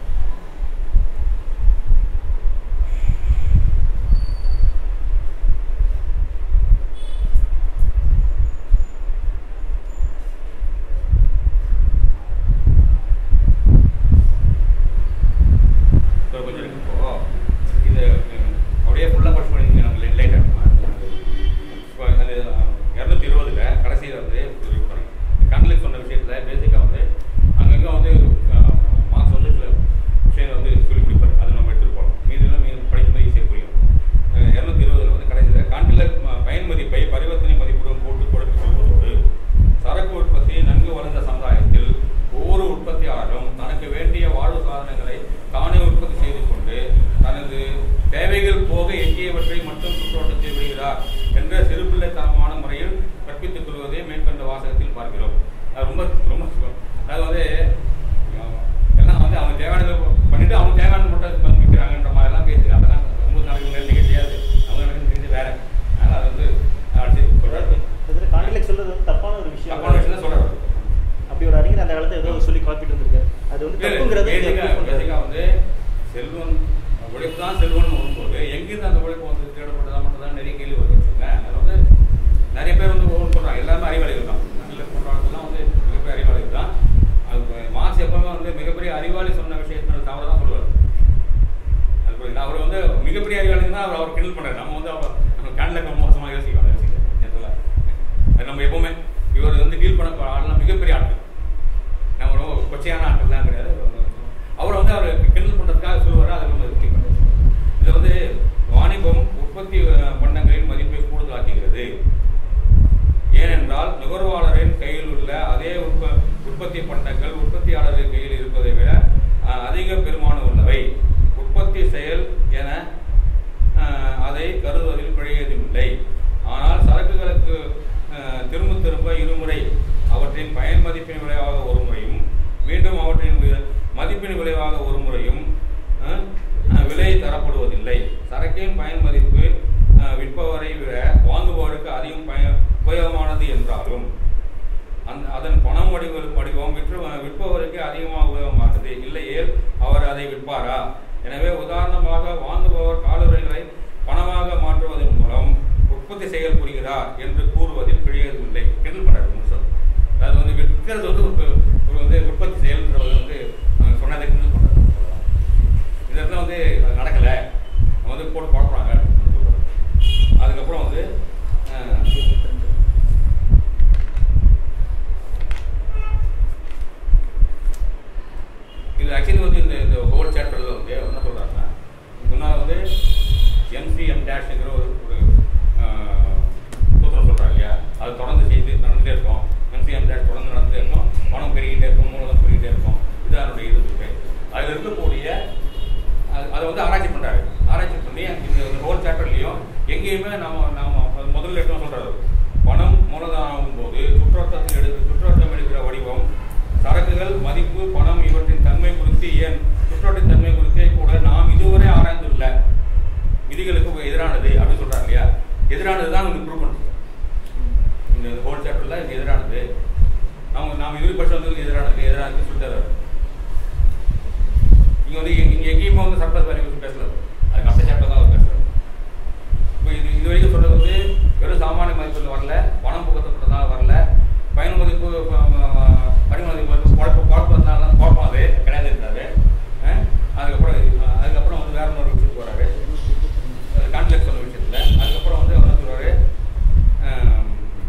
இப்போ கொஞ்சம் இருக்கு இப்போ இது அஹ், அப்படியே ஃபுல்லாக படிச்சு பண்ணிங்க நாங்கள் லேட்டாக இப்போ அந்த இரநூத்தி இருபதுல கடைசியில் வந்து கண்ணில் சொன்ன விஷயத்தில் பேசிக்காக வந்து அங்கங்கே வந்து மார்க்ஸ் வந்து சில விஷயங்கள் வந்து சொல்லி கொடுப்பாரு அதை நம்ம எடுத்துகிட்டு போகலாம் மீதிலாம் மீது படிக்கும்போது ஈஸியாக புரியும் இரநூத்தி இருபதுல வந்து கடைசியில் காண்டில் பயன் மதிப்பை பரிவர்த்தனை மதிப்புடன் போட்டு கொடுத்துக் கொள்வதோடு சரக்கு உற்பத்தி நன்கு வளர்ந்த சமுதாயத்தில் ஒவ்வொரு உற்பத்தியாளரும் தனக்கு வேண்டிய வாழ்வு சாதனங்களை தானே உற்பத்தி செய்து கொண்டு தனது தேவைகள் போக எஞ்சியவற்றை மட்டும் சுற்றோட்டத்தில் விடுகிறார் என்ற சிறுபிள்ளைத்தனமான முறையில் கற்பித்துக் கொள்வதை மேற்கண்ட வாசகத்தில் பார்க்கிறோம் அது ரொம்ப ரொம்ப அது வந்து அஹ், எல்லாம் வந்து அவங்க தேவையானதை பண்ணிட்டு அவங்க தேவையானது மட்டும் விற்கிறாங்கன்ற மாதிரிலாம் பேசி அதெல்லாம் ரொம்ப நாளைக்கு நிகழ்ச்சியாது அவங்க நிகழ்ச்சி வேற அதனால அது வந்து அடுத்து சொல்றாரு இதுல காண்டிலக் சொல்றது வந்து தப்பான ஒரு விஷயம் தப்பான விஷயம் தான் சொல்றாரு அப்படி ஒரு அறிஞர் அந்த காலத்துல ஏதோ சொல்லி காப்பிட்டு இருந்திருக்காரு அது வந்து தப்புங்கிறத இங்க பேசிக்கா prove பண்றாரு. பேசிக்கா வந்து செல்வன் உழைப்பு தான் செல்வன் வரும்போது எங்கிருந்து அந்த உழைப்பு வந்து தேடப்பட்டதா மட்டும் தான் நிறைய கேள்வி வருது வச்சுக்கோங்க அதில் வந்து நிறைய பேர் வந்து ஒவ்வொன்று சொல்றாங்க எல்லாமே அறிவாளிகள் தான் நல்ல போன்றவர்கள்லாம் வந்து மிகப்பெரிய அறிவாளிகள் தான் அது மார்க்ஸ் எப்பவுமே வந்து மிகப்பெரிய அறிவாளி சொன்ன விஷயத்தை தவறு தான் சொல்லுவார் அது புரியுது அவர் வந்து மிகப்பெரிய அறிவாளி தான் அவர் அவர் கிண்டல் பண்றாரு நம்ம வந்து அவர் நம்ம கேண்டில் மோசமாக யோசிக்கிறோம் யோசிக்கிறோம் அது நம்ம எப்பவுமே இவர் வந்து டீல் பண்ண ஆள்லாம் மிகப்பெரிய ஆட்கள் நம்ம ரொம்ப கொச்சையான ஆட்கள் தான் கிடையாது அவர் வந்து அவர் கிண்டல் பண்றதுக்காக சொல்லுவார் அதை நம்ம இது பண்ணுறோம் இது வந்து வாணிபம் உற்பத்தி அஹ், பண்டங்களின் மதிப்பை கூடுதலாக்குகிறது ஏனென்றால் நுகர்வாளரின் கையில் உள்ள அதே உற்ப உற்பத்தி பண்டங்கள் உற்பத்தியாளரின் கையில் இருப்பதை விட அஹ், அதிக பெருமானம் உள்ளவை உற்பத்தி செயல் என அஹ், அதை கருதுவதில் பிழையதுமில்லை ஆனால் சரக்குகளுக்கு அஹ், திரும்ப திரும்ப இருமுறை அவற்றின் பயன் மதிப்பின் விளைவாக ஒரு முறையும் மீண்டும் அவற்றின் வி- மதிப்பின் விளைவாக ஒரு முறையும் அஹ், அஹ், விலை தரப்படுவதில்லை சரக்கின் பயன் மதிப்பு அஹ், விற்பவரை விட வாங்குபவருக்கு அதிகம் பய உபயோகமானது என்றாலும் அந்த அதன் பணம் வடிவ வடிவம் விற்று விற்பவருக்கு அதிகமாக உபயோகமானது இல்லையேல் அவர் அதை விற்பாரா எனவே உதாரணமாக வாங்குபவர் காலுறைகளை பணமாக மாற்றுவதன் மூலம் உற்பத்தி செயல் புரிகிறார் என்று கூறுவதில் பிழையதில்லை கிண்டல் பண்றாரு முழுசும் அதாவது வந்து விற்கிறது வந்து ஒரு ஒரு வந்து உற்பத்தி செயல்ன்றது வந்து அஹ், சொன்னதை கிண்டல் பண்றாரு இந்த இடத்துல வந்து அது நடக்கல அவங்க வந்து போட்டு பார்க்குறாங்க அதுக்கப்புறம் வந்து அஹ், இது வந்து இந்த இந்த ஹோல் சாப்டர்ல வந்து என்ன சொல்றாங்கன்னா முன்னால் வந்து எம்சிஎம் டேஷ்ங்கிற ஒரு ஒரு ஆஹ், சூத்திரம் சொல்றாங்க இல்லையா அது தொடர்ந்து செய்து நடந்துட்டே இருக்கும் எம்சிஎம் டேஷ் தொடர்ந்து நடந்துட்டே இருக்கும் பணம் பெருகிட்டே இருக்கும் மூலதனம் பெருகிட்டே இருக்கும் இது அதனுடைய இது இருக்கு அதில் இருக்கக்கூடிய அது- அதை வந்து ஆராய்ச்சி பண்றாரு ஆராய்ச்சி பண்ணி இந்த ஹோல் சாப்டர்லையும் எங்கேயுமே நாம நாம முதல்ல எடுத்து சொல்றாரு பணம் மூலதனம் போது சுற்றோட்டத்தில் எடு சுற்றோட்டம் எடுக்கிற வடிவம் சரக்குகள் மதிப்பு பணம் இவற்றின் தன்மை குறித்து ஏன் சுற்றோட்டின் தன்மை குறித்தே கூட நாம் இதுவரை ஆராய்ந்துள்ள விதிகளுக்கு எதிரானது அப்படின்னு சொல்றாங்க இல்லையா எதிரானது தான் வந்து ப்ரூவ் பண்ணுறது இந்த ஹோல் சாப்டர்ல இது எதிரானது அவங்க நாம் இதுவரை பட்சம் எதிரானது எதிரானது சொல்லிட்டு இங்க வந்து இங்க இங்க எங்கேயுமே வந்து சர்ப்ளஸ் வேல்யூ பற்றி பேசல அதுக்கு அடுத்த சாப்டர் தான் அவர் பேசுறாரு இப்போ இது இது வரைக்கும் சொல்றது வந்து வெறும் சாமானிய மதிப்பில் வரல பணம் புகத்தப்பட்டதால வரல பயண மதிப்பு படிம மதிப்பு வந்து குழப்ப குழப்பத்தினால குழப்பம் அது கிடையாது இருக்காது அஹ் அதுக்கப்புறம் அஹ் அதுக்கப்புறம் வந்து வேற ஒரு விஷயத்துக்கு வராரு கான்ட்ராக்ட் சொன்ன விஷயத்துல அதுக்கப்புறம் வந்து அவர் என்ன சொல்றாரு அஹ்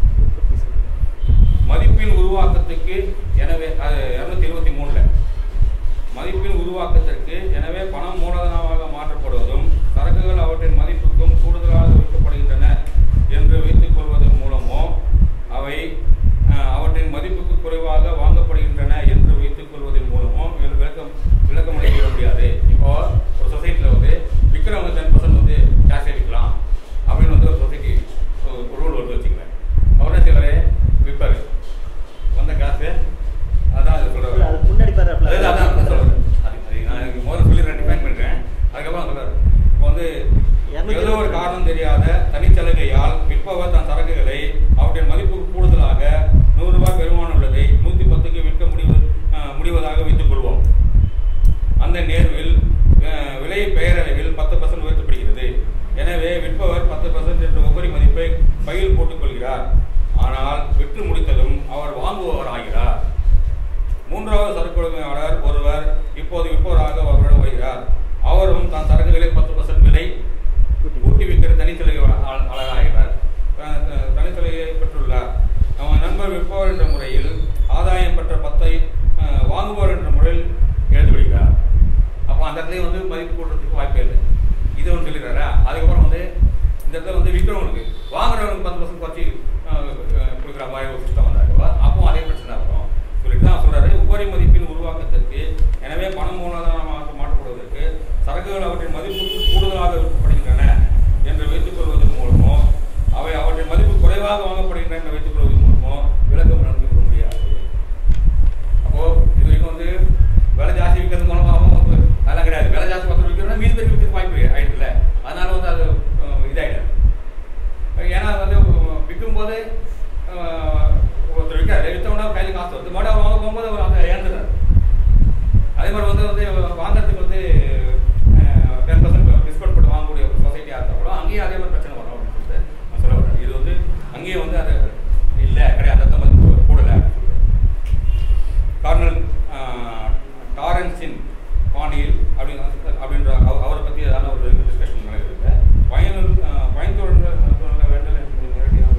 மதிப்பின் உருவாக்கத்துக்கு எனவே அது இரநூத்தி இருபத்தி மூணுல மதிப்பின் உருவாக்கத்திற்கு எனவே பணம் மூலதனமாக மாற்றப்படுவதும் சரக்குகள் அவற்றின் மதிப்புக்கும் கூடுதலாக விற்கப்படுகின்றன என்று வைத்துக் கொள்வதன் மூலமோ அவை அஹ், அவற்றின் மதிப்புக்கு குறைவாக வாங்கப்படுகின்றன என்று வைத்துக் கொள்வதன் மூலமோ வி- விளக்கம் விளக்கமளிக்க முடியாது இப்போ ஒரு சொசைட்டியில் வந்து விற்கிறவங்க டென் பர்சன்ட் வந்து கேஷே விற்கலாம் அப்படின்னு வந்து ஒரு சொசைட்டி ஒரு ரூல் வந்து வச்சுக்கிறேன் அவர் என்ன செய்வாரு விற்பாரு வந்த காசு அதான் அது இல்ல, சொல்றாரு அதுக்கு முன்னாடி பாருப்பல அதான் அதான் அதான் சொல்றேன். அது- அது நான் எனக்கு முதல்ல சொல்லிடுறேன், define பண்றேன். அதுக்கப்புறம் சொல்றாரு. இப்போ வந்து இருநூத்தி ஏதோ ஒரு இருபத்தி காரணம் தெரியாத தனிச்சலுகையால் விற்பவர் தன் சரக்குகளை அவற்றின் மதிப்புக்கு கூடுதலாக நூறு ரூபாய் பெருமானம் உள்ளதை நூத்தி பத்துக்கு விற்க முடிவு அஹ், முடிவதாக வைத்துக் கொள்வோம் அந்த நேர்வில் அஹ், விலை பெயரளவில் பத்து பர்சன்ட் உயர்த்தப்படுகிறது எனவே விற்பவர் பத்து பர்சன்ட் என்ற உபரி மதிப்பை பையில் போட்டுக் கொள்கிறார் ஆனால் விற்று முடித்ததும் அவர் வாங்குபவர் ஆகிறார் மூன்றாவது சரக்குழுமையாளர் ஒருவர் இப்போது விற்பவராக அவரிடம் வருகிறார் அவரும் தன் சரக்குகளை பத்து பர்சன்ட் விலை கூட்டி விற்கிற தனிச்சலுகை ஆளாகிறார் தனிச்சலுகையை பெற்றுள்ளார் அவன் நண்பர் விற்பவர் என்ற முறையில் ஆதாயம் பெற்ற பத்தை அஹ், வாங்குபவர் என்ற முறையில் எழுதி விடுகிறார் அப்போ அந்த இடத்துல வந்து மதிப்பு கூட்டுறதுக்கு வாய்ப்பே இல்லை இது ஒன்று சொல்லிடுறாரா அதுக்கப்புறம் வந்து இந்த இடத்துல வந்து விற்கிறவங்களுக்கு வாங்குறவங்களுக்கு பத்து பர்சன்ட் குறைச்சி கொடுக்குற மாதிரி ஒரு சிஸ்டம் வந்தாருவா அப்போ அதே பிரச்சனை வரும் சொல்லிட்டு தான் சொல்றாரு உபரி மதிப்பின் உருவாக்கத்திற்கு எனவே பணம் மூலதனமாக மாற்றப்படுவதற்கு சரக்குகள் அவற்றின் மதிப்புக்கு கூடுதலாக விற்கப்படுகின்றன என்று வைத்துக் கொள்வதன் மூலமோ அவை அவற்றின் மதிப்பு குறைவாக வாங்கப்படுகின்றன என்று வைத்துக் கொள்வதன் மூலமோ விளக்கம் நடந்து கொள்ள முடியாது அப்போ இது வரைக்கும் வந்து விலை ஜாஸ்தி விற்கிறது மூலமாகவும் வந்து அதெல்லாம் கிடையாது விலை ஜாஸ்தி பத்திரம் விற்கிறோம்னா மீதி பேர் விற்கிறது வாய்ப்பு ஆயிடுதுல அதனால வந்து அது அஹ், இதாயிடாது ஏன்னா வந்து விற்கும் போது ஒருத்தர் விற்காரு விற்றவனா கையில் காசு வருது மறுபடியும் அவர் வாங்க போகும்போது அவர் அதை இழந்துறாரு அதே மாதிரி வந்து வந்து வாங்குறதுக்கு வந்து டென் பர்சன்ட் டிஸ்கவுண்ட் போட்டு வாங்கக்கூடிய ஒரு சொசைட்டியாக இருந்தால் கூட அங்கேயும் அதே மாதிரி பிரச்சனை வரும் அப்படின்னு சொல்லிட்டு நான் சொல்ல வரேன் இது வந்து அங்கேயும் வந்து அது இல்லை கிடையாது அந்த மாதிரி கூடலை அப்படின்னு சொல்றேன் கார்னல் டாரன்ஸின் பாணியில் அப்படி அப்படின்ற அவ- அவரை பற்றி ஏதான ஒரு டிஸ்கஷன் நடக்குது பயனுள் பயன்தொடர் வேண்டல் என்பது நேரடியாக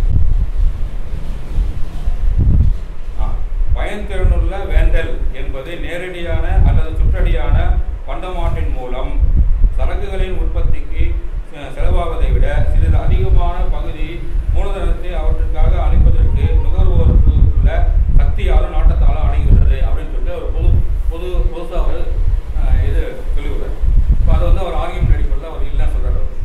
ஆ, பயன்திறனுள்ள வேண்டல் என்பது நேரடியான அல்லது சுற்றடியான பண்டமாட்டின் மூலம் சரக்குகளின் உற்பத்திக்கு அஹ், செலவாவதை விட சிறிது அதிகமான பகுதி மூலதனத்தை அவற்றுக்காக அளிப்பதற்கு நுகர்வோருக்கு உள்ள சக்தியாலும் நாட்டத்தாலும் அடைகிறது அப்படின்னு சொல்லிட்டு ஒரு புது புது புதுசாக ஒரு அஹ், இது சொல்லிவிடுறாரு இப்போ அதை வந்து அவர் ஆர்கியூமெண்ட் அடிப்படையில் அவர் இல்லைன்னு சொல்றாரு அவர்.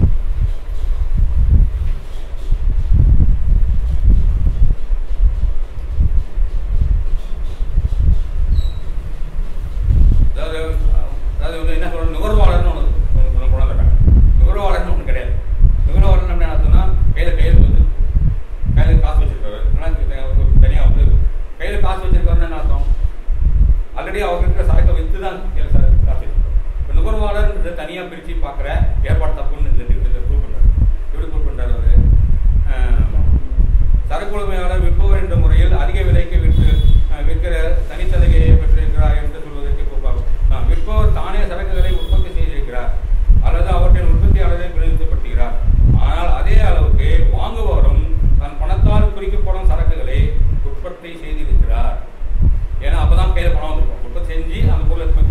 அதாவது அதாவது வந்து என்ன சொல்றது நுகர்வாளர்னு ஒன்று ஒன்று கொண்டு வந்துட்டாங்க நுகர்வாளர்னு ஒன்று கிடையாது நுகர்வாளர்னு என்ன அர்த்தம்னா கையில் கையில் வந்து கையில் காசு வச்சிருக்காரு தனியாக வந்து கையில் காசு வச்சிருக்காருன்னு என்ன அர்த்தம் ஆல்ரெடி அவங்க இருக்கிற சரக்கை விற்று தான் கையில் காசு வச்சிருக்காரு இப்போ நுகர்வாளர்ன்றதை தனியாக பிரித்து பார்க்குற ஏற்பாடு தப்புன்னு இந்த இதில் ப்ரூவ் பண்ணுறாரு எப்படி ப்ரூவ் பண்ணுறாரு அவர் சரக்குழுமையாளர் விற்பவர் என்ற முறையில் அதிக விலைக்கு விற்று அஹ், விற்கிற தனிச்சலுகையை பெற்றிருக்கிறார் என்று சொல்வதற்கு பொறுப்பாகும் அஹ், விற்பவர் தானே சரக்குகளை உற்பத்தி செய்திருக்கிறார் அல்லது அவற்றின் உற்பத்தியாளரை பிரதிநிதித்துவப்படுத்துகிறார் ஆனால் அதே அளவுக்கு வாங்குபவரும் தன் பணத்தால் குறிக்கப்படும் சரக்குகளை உற்பத்தி செய்திருக்கிறார் ஏன்னா அப்பதான் கையில் பணம் வந்திருக்கும் உற்பத்தி செஞ்சு அந்த பொருளை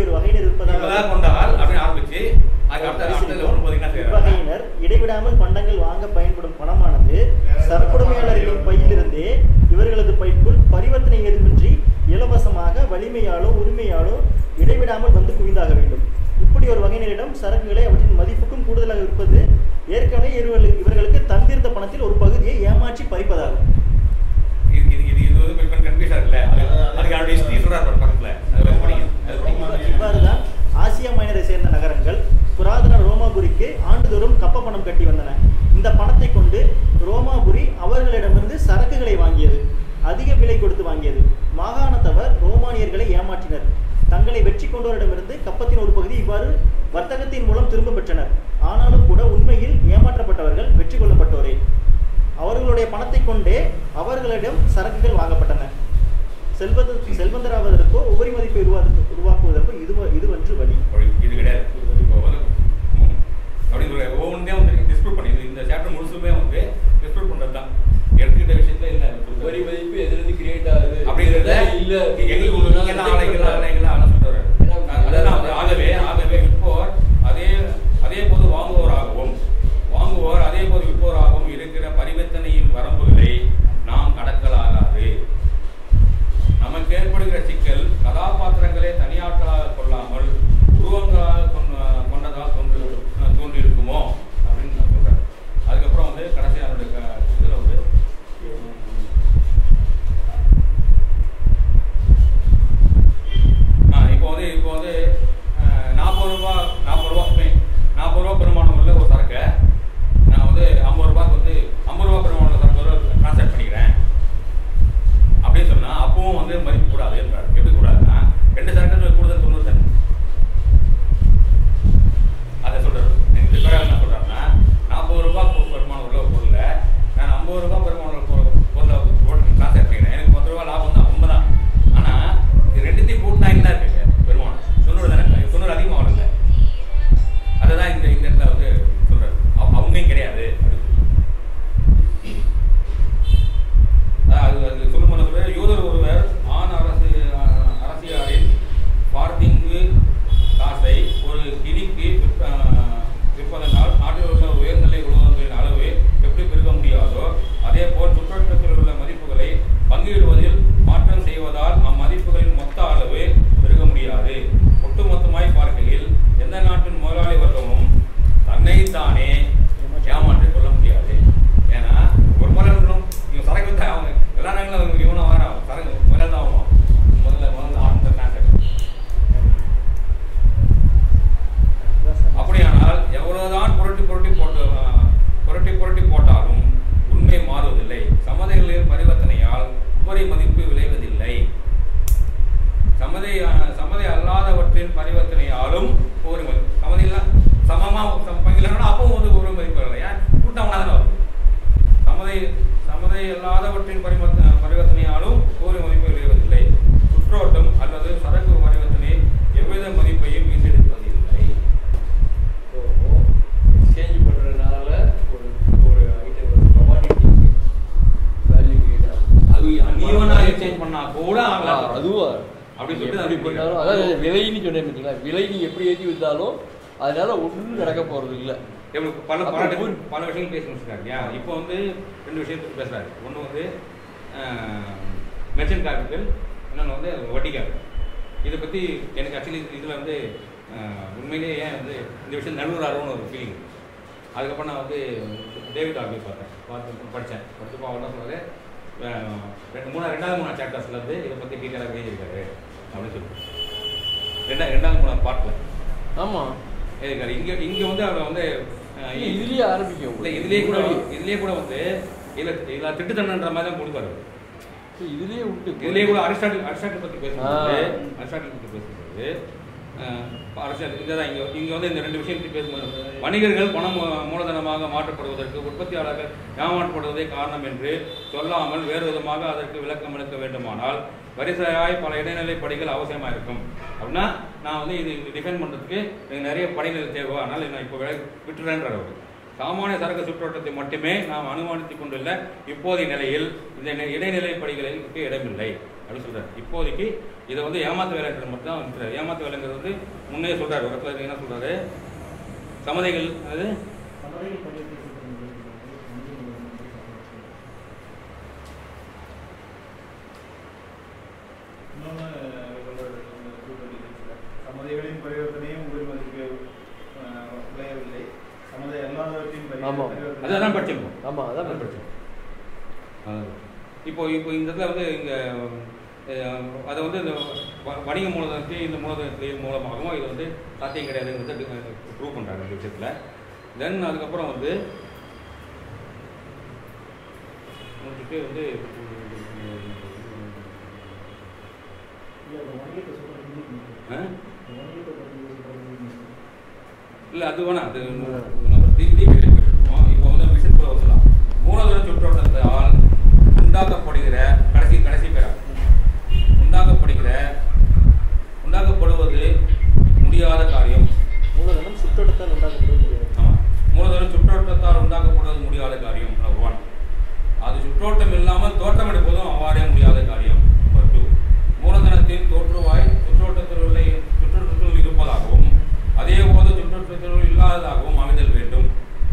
இப்படி ஒரு வகையினர் இப்பதான் இருப்பதாக கொண்டால் அப்படின்னு ஆரம்பிச்சு அதுக்கு அடுத்த அடுத்ததுல வரும்போது என்ன செய்யறாங்க இவ்வகையினர் இடைவிடாமல் பண்டங்கள் வாங்க பயன்படும் பணமானது சரக்குடைமையாளர்களின் பையிலிருந்தே இவர்களது பைக்குள் பரிவர்த்தனை ஏதுமின்றி இலவசமாக வலிமையாலோ உரிமையாலோ இடைவிடாமல் வந்து குவிந்தாக வேண்டும் இப்படி ஒரு வகையினரிடம் சரக்குகளை அவற்றின் மதிப்புக்கும் கூடுதலாக இருப்பது ஏற்கனவே இவர்கள் இவர்களுக்கு தந்திருந்த பணத்தில் ஒரு பகுதியை ஏமாற்றி பறிப்பதாகும் இது இது இது இது வந்து கொஞ்சம் கன்ஃபியூஸா இருக்குல்ல அது அதுக்கு அவருடைய ஹிஸ்டரி சொல்றாரு பாரு பக்கத்துல அது வந்து படிங்க அது படிங்க இவ்வாறுதான் ஆசியா மைனரை சேர்ந்த நகரங்கள் புராதன ரோமாபுரிக்கு ஆண்டுதோறும் கப்ப பணம் கட்டி வந்தன இந்த பணத்தை கொண்டு ரோமாபுரி அவர்களிடமிருந்து சரக்குகளை வாங்கியது அதிக விலை கொடுத்து வாங்கியது மாகாணத்தவர் ரோமானியர்களை ஏமாற்றினர் தங்களை வெற்றி கொண்டவரிடமிருந்து கப்பத்தின் ஒரு பகுதி இவ்வாறு வர்த்தகத்தின் மூலம் திரும்ப பெற்றனர் ஆனாலும் கூட உண்மையில் ஏமாற்றப்பட்டவர்கள் வெற்றி கொள்ளப்பட்டோரே அவர்களுடைய பணத்தை கொண்டே அவர்களிடம் சரக்குகள் வாங்கப்பட்டன செல்வந்த செல்வந்தராவதற்கோ உபரி மதிப்பை உருவாக்கு உருவாக்குவதற்கோ இது இதுவன்று வழி அப்படி இது கிடையாது இப்போ வந்து ம், அப்படின்னு ஒரு ஒவ்வொன்றையும் வந்து டிஸ்பியூட் பண்ணி இது இந்த சாப்டர் முழுசுமே வந்து டிஸ்பியூட் பண்றது தான் எடுத்துக்கிட்ட விஷயத்துல இல்ல உபரி மதிப்பு எதிலிருந்து கிரியேட் ஆகுது அப்படிங்கிறத இல்ல எங்களுக்கு ஒரு நீங்க தான் ஆளை இங்க ஆளை இங்க ஆளை சொல்றாரு அதுதான் வந்து ஆகவே ஆகவே விற்போர் அதே அதே போது வாங்குவோராகவும் வாங்குவோர் அதே போது விற்போராகவும் இருக்கிற பரிவர்த்தனையின் வரம்புகளை நாம் கடக்கலாகாது நமக்கு ஏற்படுகிற சிக்கல் கதாபாத்திரங்களே தனியாட்களாக கொள்ளாமல் உருவங்களாக கொண்ட- கொண்டதால் தோன்று தோன்றியிருக்குமோ அப்படின்னு நான் சொல்றேன் அதுக்கப்புறம் வந்து கடைசி அவருடைய க- இதுல வந்து உம், ஆ, இப்போ வந்து இப்போ வந்து நாற்பது ரூபா நாற்பது ரூபா நாற்பது ரூபா பெருமானம் உள்ள ஒரு சரக்கு நான் வந்து ஐம்பது ரூபாய்க்கு வந்து ஐம்பது ரூபா பெருமானம் சரக்கு ட்ரான்ஸ்லேட் பண்ணிக்கிறேன் அப்படின்னு சொன்னா அப்பவும் வந்து மதிப்பு கூடாது என்றார் எப்படி கூடாதுன்னா ரெண்டு சரக்கு கூடுதல் தொண்ணூறு சென்ட் அதை சொல்றாரு எனக்கு ரிப்பேராக என்ன சொல்றாருன்னா நாற்பது ரூபாய் பொ- பெருமானம் உள்ள ஒரு பொருளை நான் ஐம்பது ரூபாய் பெருமானம் உள்ள பொருள் பொருளை போட்டு ட்ரான்ஸ்லேட் பண்ணிக்கிறேன் எனக்கு பத்து ரூபா லாபம் தான் உண்மை தான் ஆனா இது ரெண்டுத்தையும் கூட்டினா என்ன இருக்குங்க பெருமானம் தொண்ணூறு தானே தொண்ணூறு அதிகமாக வரல அதுதான் இந்த இந்த இடத்துல வந்து சொல்றாரு அவ- அவங்கயும் கிடையாது அப்படின்னு அதாவது அது சொல்லும்போது சொல்றாரு, யூதர் ஒருவர் ஆண் அரசு அஹ், அரசியாரின் பார்த்திங்கு காசை ஒரு கிணிக்கு விற்ப- அஹ், விற்பதனால் நாட்டில் உள்ள உயர்நிலை உலகங்களின் அளவு எப்படி பெருக முடியாதோ அதே போல் சுற்றத்தில் உள்ள மதிப்புகளை பங்கிடுவதில் மாற்றம் செய்வதால் அம்மதிப்புகளின் மொத்த அளவு பெருக முடியாது ஒட்டுமொத்தமாய் பார்க்கையில் எந்த நாட்டின் முதலாளி வர்க்கமும் தன்னைத்தானே ஏமாற்றிக் கொள்ள முடியாது ஏன்னா ஒரு முறை இருக்கணும் இவங்க சரக்கு வித்தா அவங்க எல்லா நாங்களும் அவங்க இவனும் வரான் சரக்கு முதல்ல தான் ஆகும் முதல்ல முதல்ல ஆரம்ப டிரான்சாக்ஷன் அப்படியானால் எவ்வளவுதான் புரட்டி புரட்டி போட்டு அஹ், புரட்டி புரட்டி போட்டாலும் உண்மை மாறுவதில்லை சமதைகளின் பரிவர்த்தனையால் உபரி மதிப்பு விளைவதில்லை சமதை அஹ், சமதை அல்லாதவற்றின் பரிவர்த்தனையாலும் உபரி மதிப்பு சமதையில் சமமா சம- பங்கிலன்னா அப்பவும் வந்து உபரி மதிப்பு இல்லை ஏன் கூட்டம் தானே வருது சமதை சமதை அல்லாதவற்றின் பரிவர்த்தனை பரிவர்த்தனையாலும் உபரி மதிப்பு விளைவதில்லை சுற்றோட்டம் அல்லது சரக்கு பரிவர்த்தனை எவ்வித மதிப்பையும் மீட்டெடுப்பதில்லை எக்ஸ்சேஞ்ச் பண்றதுனால ஒரு ஒரு ஐட்டம் ஒரு கமாடிட்டி வேல்யூ கிரியேட் ஆகும் அது அந்நியவனா எக்ஸ்சேஞ்ச் பண்ணா கூட ஆ, ஆகலாம் அதுவும் அப்படி எப்படி சொல்லிட்டு பண்ணாலும் அதாவது விலைன்னு சொன்னேன் பார்த்தீங்களா விலை நீ எப்படி ஏற்றி வித்தாலும் அதனால ஒன்றும் நடக்க போறது இல்லை இவனுக்கு பல அப்ப பல ஊர்- பல விஷயங்கள் பேச முடிச்சிருக்காரு இல்லையா இப்போ வந்து ரெண்டு விஷயத்துக்கு பேசுறாரு ஒன்று வந்து மெர்ச்சன்ட் கேபிட்டல் இன்னொன்று வந்து வட்டி கேபிட்டல் இதை பற்றி எனக்கு ஆக்சுவலி இதில் வந்து அஹ், உண்மையிலேயே ஏன் வந்து இந்த விஷயம் நடுவராரோன்னு ஒரு ஃபீலிங் அதுக்கப்புறம் நான் வந்து டேவிட் ஆர்பி பார்த்தேன் பார்த்து படித்தேன் படிச்சப்போ அவர் என்ன சொன்னாரு அஹ், ரெண்டு மூணா ரெண்டாவது மூணு சாப்டர்ஸ்ல இருந்து இதை பற்றி டீட்டெயிலாக எழுதியிருக்காரு அப்படின்னு சொல்லி ரெண்டா ரெண்டாவது மூணாவது பார்ட்டில் ஆமா எழுதியிருக்காரு இங்கே இங்கே வந்து அவர் வந்து அஹ், இல்ல, இதுலயே ஆரம்பிக்கும் இல்ல இதுலயே கூட இதுலயே கூட வந்து இதுல இதுல திட்டுத்தண்டன்ற மாதிரி தான் கொடுப்பாரு இதுலயே விட்டு இதுலயே கூட அரிஸ்டாட்டில் அரிஸ்டாட்டில் பத்தி பேசும்போது ஆ. அரிஸ்டாட்டில் பத்தி பேசும்போது அஹ், அரிஸ்டாட்டில் இதுதான் இங்க இங்க வந்து இந்த ரெண்டு விஷயம் பத்தி பேசும்போது வணிகர்கள் பணம் மூ- மூலதனமாக மாற்றப்படுவதற்கு உற்பத்தியாளர்கள் ஏமாற்றப்படுவதே காரணம் என்று சொல்லாமல் வேறு விதமாக அதற்கு விளக்கம் அளிக்க வேண்டுமானால் வரிசையாய் பல இடைநிலை படிகள் அவசியமா இருக்கும் அப்படின்னா நான் வந்து இது டிஃபைன் பண்றதுக்கு எனக்கு நிறைய படிகள் தேவை அதனால நான் இப்போ விலை விட்டுறேன்றார் அவர் சாமானிய சரக்கு சுற்றோட்டத்தை மட்டுமே நாம் அனுமானித்துக் கொண்டுள்ள இப்போதைய நிலையில் இந்த நி- இடைநிலை படிகளுக்கு இடமில்லை அப்படின்னு சொல்றாரு இப்போதைக்கு இதை வந்து ஏமாத்து வேலைங்கிறது மட்டும் தான் இருக்கிறார் ஏமாத்து வேலைங்கிறது வந்து முன்னே சொல்றாரு ஒரு இடத்துல என்ன சொல்றாரு சமதைகள் அது சமதைகள் பரிவர்த்தனை செய்யப்படுகிறது. இன்னொன்று சொல்றாரு இந்த சூத்திரத்தில் சமதைகளின் பரிவர்த்தனையும் உபரி மதிப்பு அஹ், விளையவில்லை சமதை அல்லாதவற்றின் பரி- ஆமா. பரிவர்த்தனை அதான் படிச்சிருக்கோம் ஆமா அதான் அதான் பிரச்சனை அதான். இப்போ இப்போ இந்த இடத்துல வந்து இங்கே அதை வந்து இந்த வ- வணிக மூலதனத்தையும் இந்த மூலதனத்தின் மூலமாகவும் இது வந்து சாத்தியம் கிடையாதுங்கிறத ப்ரூவ் பண்ணுறாங்க இந்த விஷயத்தில் தென் அதுக்கப்புறம் வந்து முடிச்சுட்டு வந்து இல்ல, இந்த வணிகத்தை சொல்றது இன்னைக்கு இல்லை. ஆ? இந்த வணிகத்தை பத்தி சொல்றது இன்னைக்கு இல்லை. இல்லை அது வேணாம் அது நம்ம டி- டிவி இருக்கோம் இப்போ வந்து மிஷின் கூட சொல்லலாம் மூலதன சுற்றோட்டத்தால் உண்டாக்கப்படுகிற கடைசி கடைசி பேரா உண்டாக்கப்படுகிற உண்டாக்கப்படுவது முடியாத காரியம் மூலதனம் சுற்றோட்டத்தால் உண்டாக்கப்படுவது முடியாது ஆமா மூலதனம் சுற்றோட்டத்தால் உண்டாக்கப்படுவது முடியாத காரியம் நம்பர் ஒன் அது சுற்றோட்டம் இல்லாமல் தோற்றம் எடுப்பதும் அவ்வாறே முடியாத காரியம் நம்பர் டூ மூலதனத்தின் தோற்றுவாய் சுற்றோட்டத்தில் சுற்றோட்டத்தில் இருப்பதாகவும் அதே போது சுற்றோட்டத்தில் இல்லாததாகவும் அமைதல் வேண்டும்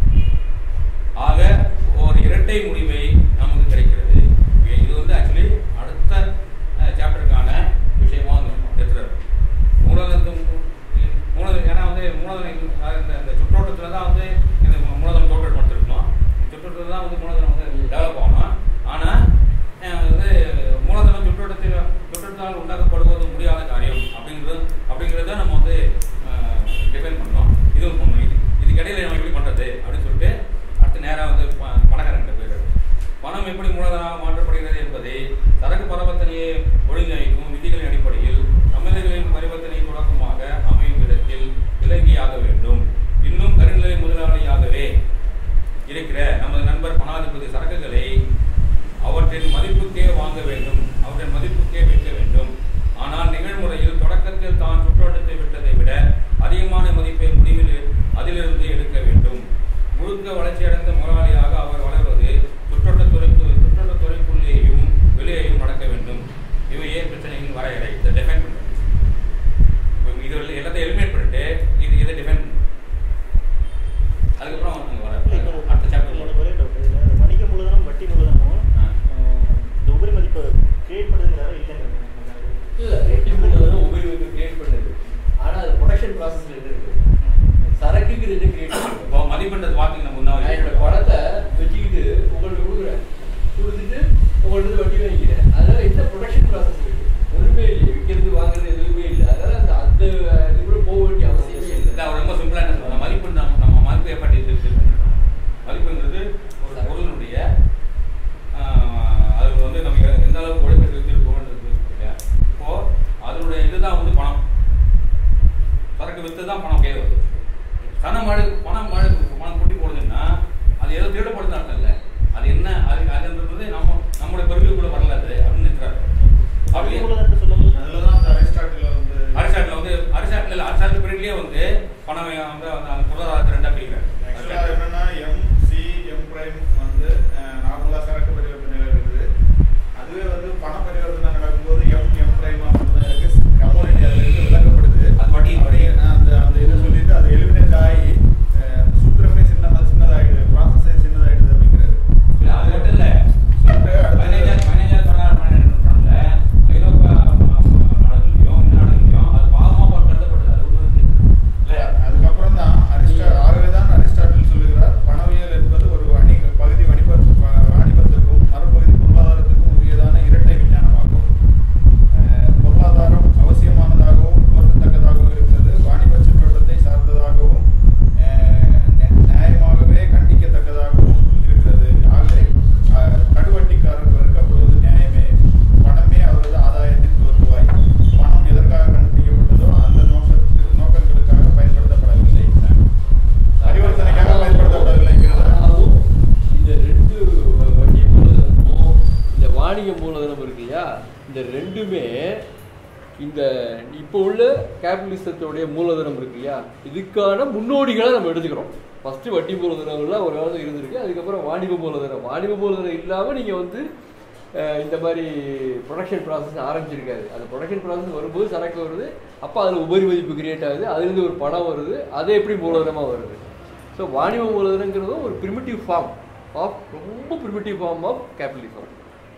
ஆக ஒரு இரட்டை முடிவை நமக்கு கிடைக்கிறது இது வந்து ஆக்சுவலி அடுத்த சாப்டருக்கான விஷயமா வந்து எடுத்துறாரு மூலதனத்தின் மூலதனம் ஏன்னா வந்து மூலதனம் அதாவது இந்த இந்த சுற்றோட்டத்தில் தான் வந்து இந்த மூலதனம் தோற்றப்படுத்திருக்கணும் சுற்றோட்டத்தில் தான் வந்து மூலதனம் வந்து டெவலப் ஆகணும் ஆனால் வந்து மூலதனம் சுற்றோட்டத்தில் சுற்றோட்டத்தால் உண்டாக்கப்படுவது முடியாத காரியம் அப்படிங்கிறது அப்படிங்கிறத நம்ம வந்து டிபெண்ட் பண்ணோம் இது ஒரு பண்ணணும் இது இதுக்கு இடையில நம்ம எப்படி பண்ணுறது அப்படின்னு சொல்லிட்டு அடுத்து நேராக வந்து ப- பணக்காரங்கிட்ட போயிடுறது பணம் எப்படி மூலதனமாக மாற்றப்படுகிறது என்பதை சரக்கு பரிவர்த்தனையை ஒழுங்கமைக்கும் விதிகளின் அடிப்படையில் தமிழர்களின் பரிவர்த்தனை தொடக்கமாக அமையும் விதத்தில் விலகியாக வேண்டும் இன்னும் கருநிலை முதலாளியாகவே இருக்கிற நமது நண்பர் பணாதிபதி சரக்குகளை அவற்றின் மதிப்புக்கே வாங்க வேண்டும் அவற்றின் மதிப்புக்கே விற்க வேண்டும் ஆனால் நிகழ்முறையில் தொடக்கத்தில் தான் சுற்றோட்டத்தை விட்டதை விட அதிகமான மதிப்பை முடிவில் அதிலிருந்து எடுக்க வேண்டும் முழுக்க வளர்ச்சியடைந்த முதலாளியாக அவர் வளர்வது சுற்றோட்டத்துறைக்கு சுற்றோட்டத்துறைக்குள்ளேயும் வெளியேயும் நடக்க வேண்டும் இவை ஏன் பிரச்சனையின் வரையறை இதை டிஃபைன் பண்ணுறது இப்போ இது எல்லாத்தையும் எலிமினேட் பண்ணிட்டு இது இதை டிஃபைன் அதுக்கப்புறம் அங்க வர இல்ல, இப்போ அடுத்த இல்ல, சாப்டர் எனக்கு ஒரே doubt. இதுல வணிக மூலதனம் வட்டி மூலதனமும் ஆ. ஆஹ், இந்த உபரி மதிப்பை கிரியேட் பண்ணுறதுங்கிறாரா இல்லைங்கிறாரு இல்ல வெட்டி மூலதனம் உபயோகிப்பு கிரியேட் பண்ணுது ஆனா அது ப்ரொடக்ஷன் ப்ராசஸ்ல என்ன இருக்கு சரக்குங்கிறது என்ன கிரியேட் பண்ணுது இப்போ மதிப்பெண்றது பார்த்தீங்கன்னா நான் முன்னாடி என்னோட பணத்தை வச்சுக்கிட்டு உங்களுக்கு கொடுக்குறேன் கொடுத்துட்டு உங்கள்ட்ட வட்டி வாங்கிக்கிறேன் அதனால என்ன ப்ரொடக்ஷன் ப்ராசஸ் இருக்கு ஒண்ணுமே இல்லை விற்கிறது வாங்குறது எதுவுமே இல்லை அதனால அந்த அந்த இது கூட போக வேண்டிய அவசியமே இல்ல இல்லை அவர் ரொம்ப சிம்பிளா என்ன சொல்றாங்க மதிப்பு நம்ம நம்ம மதிப்பு எப்படி டிஃபைன் பண்றோம் மதிப்புங்கிறது ஒரு பொருளினுடைய ஆஹ், அது வந்து நம்ம எ- எந்த அளவுக்கு உழைப்பு செலுத்திருக்கோம்ன்றது இருக்கு இல்லையா இப்போ அதனுடைய இதுதான் வந்து பணம் சரக்கு வித்து தான் பணம் கையில் வருது சன மாடு பணம் மாடு பணம் குட்டி போடுதுன்னா அது ஏதோ திருடப்படுதுன்னு அர்த்தம் இல்லை அது என்ன அது அதுன்றது நம்ம நம்மளுடைய பெருமைக்குள்ள வரல அது அப்படின்னு நினைக்கிறாரு வணிக அப்படியே மூலதனத்தை சொல்லும்போது அதில் தான் அந்த அரிஸ்டாட்டில் வந்து அரிசாட்டில் வந்து அரிசாட்டில் இல்லை அரிசாட்டில் பீரியட்லேயே வந்து பணம் வந்து அந்த அந்த பொருளாதாரத்தை ரெண்டாக பிரிக்கிறார் ஆக்சுவலாக என்னன்னா எம் சி எம் பிரைம் வந்து நார்மலாக சரக்கு பரிவர்த்தனையில் இருக்குது அதுவே வந்து பண பரிவர்த்தனை நடக்கும்போது எம் எம் பிரைம் அப்படின்னு இருக்கு கமோடிட்டி அதில் இருந்து விளக்கப்படுது அது வட்டி. அப்படியே அந்த அந்த இதை சொல்லிட்டு அது எலிமினேட் ஆகி அஹ், சூத்திரமே சின்னதாக சின்னதாகிடுது ப்ராசஸே சின்னதாகிடுது அப்படிங்கிறது இல்ல, அது மட்டும் இல்ல. சொல்லிட்டு அடுத்தது- பதினஞ்சாயிரம் பதினஞ்சாயிரம் பதினாறு பன்னெண்டு நூற்றாண்டுல ஐரோப்பா நாடுகள்லயும் நாடுகள்லயும் அது பாவமா கருதப்படுது அது ஒண்ணு இருக்கு. இல்ல, அதுக்கப்புறம் தான் அரிஸ்டா ஆகவே தான் அரிஸ்டாட்டில் சொல்லுகிறார் பணவியல் என்பது ஒரு வணிக பகுதி வணிப வ- வாணிபத்திற்கும் மறுபகுதி பொருளாதாரத்திற்கும் உரியதான இரட்டை விஞ்ஞானமாகும் அஹ், பொருளாதாரம் அவசியமானதாகவும் போற்றத்தக்கதாகவும் இருக்கிறது வாணிப சுற்றோட்டத்தை சார்ந்ததாகவும் அஹ், நி- நியாயமாகவே கண்டிக்கத்தக்கதாகவும் இருக்கிறது ஆகவே அஹ், கடுவட்டிக்காரர் வெறுக்கப்படுவது நியாயமே பணமே அவரது ஆதாயத்தின் தோற்றுவாய் பணம் எதற்காக கண்டுபிடிக்கப்பட்டதோ அந்த நோக்கத்துக்கு நோக்கங்களுக்காக பயன்படுத்தப்படவில்லை பரிவர்த்தனைக்காக பயன்படுத்தப்படவில்லைங்கிறது ஆனாலும் இந்த ரெண்டு வ- வட்டி மூலதனமும் இந்த வாணிக மூலதனம் இருக்கு இல்லையா இந்த ரெண்டுமே இந்த இப்போ உள்ள கேபிட்டலிசத்தோடைய மூலதனம் இருக்கு இல்லையா இதுக்கான முன்னோடிகளை நம்ம எடுத்துக்கிறோம் ஃபர்ஸ்ட் வட்டி மூலதனங்கள்லாம் ஒரு காலத்தில் இருந்திருக்கு அதுக்கப்புறம் வாணிப மூலதனம் வாணிப மூலதனம் இல்லாமல் நீங்கள் வந்து அஹ், இந்த மாதிரி ப்ரொடக்ஷன் ப்ராசஸ் ஆரம்பிச்சிருக்காது அந்த ப்ரொடக்ஷன் ப்ராசஸ் வரும்போது சரக்கு வருது அப்போ அதில் உபரி மதிப்பு கிரியேட் ஆகுது அதுலேருந்து ஒரு பணம் வருது அது எப்படி மூலதனமாக வருது ஸோ வாணிப மூலதனங்கிறதும் ஒரு பிரிமிட்டிவ் ஃபார்ம் ஆஃப் ரொம்ப பிரிமிட்டிவ் ஃபார்ம் ஆஃப் கேபிட்டலிசம்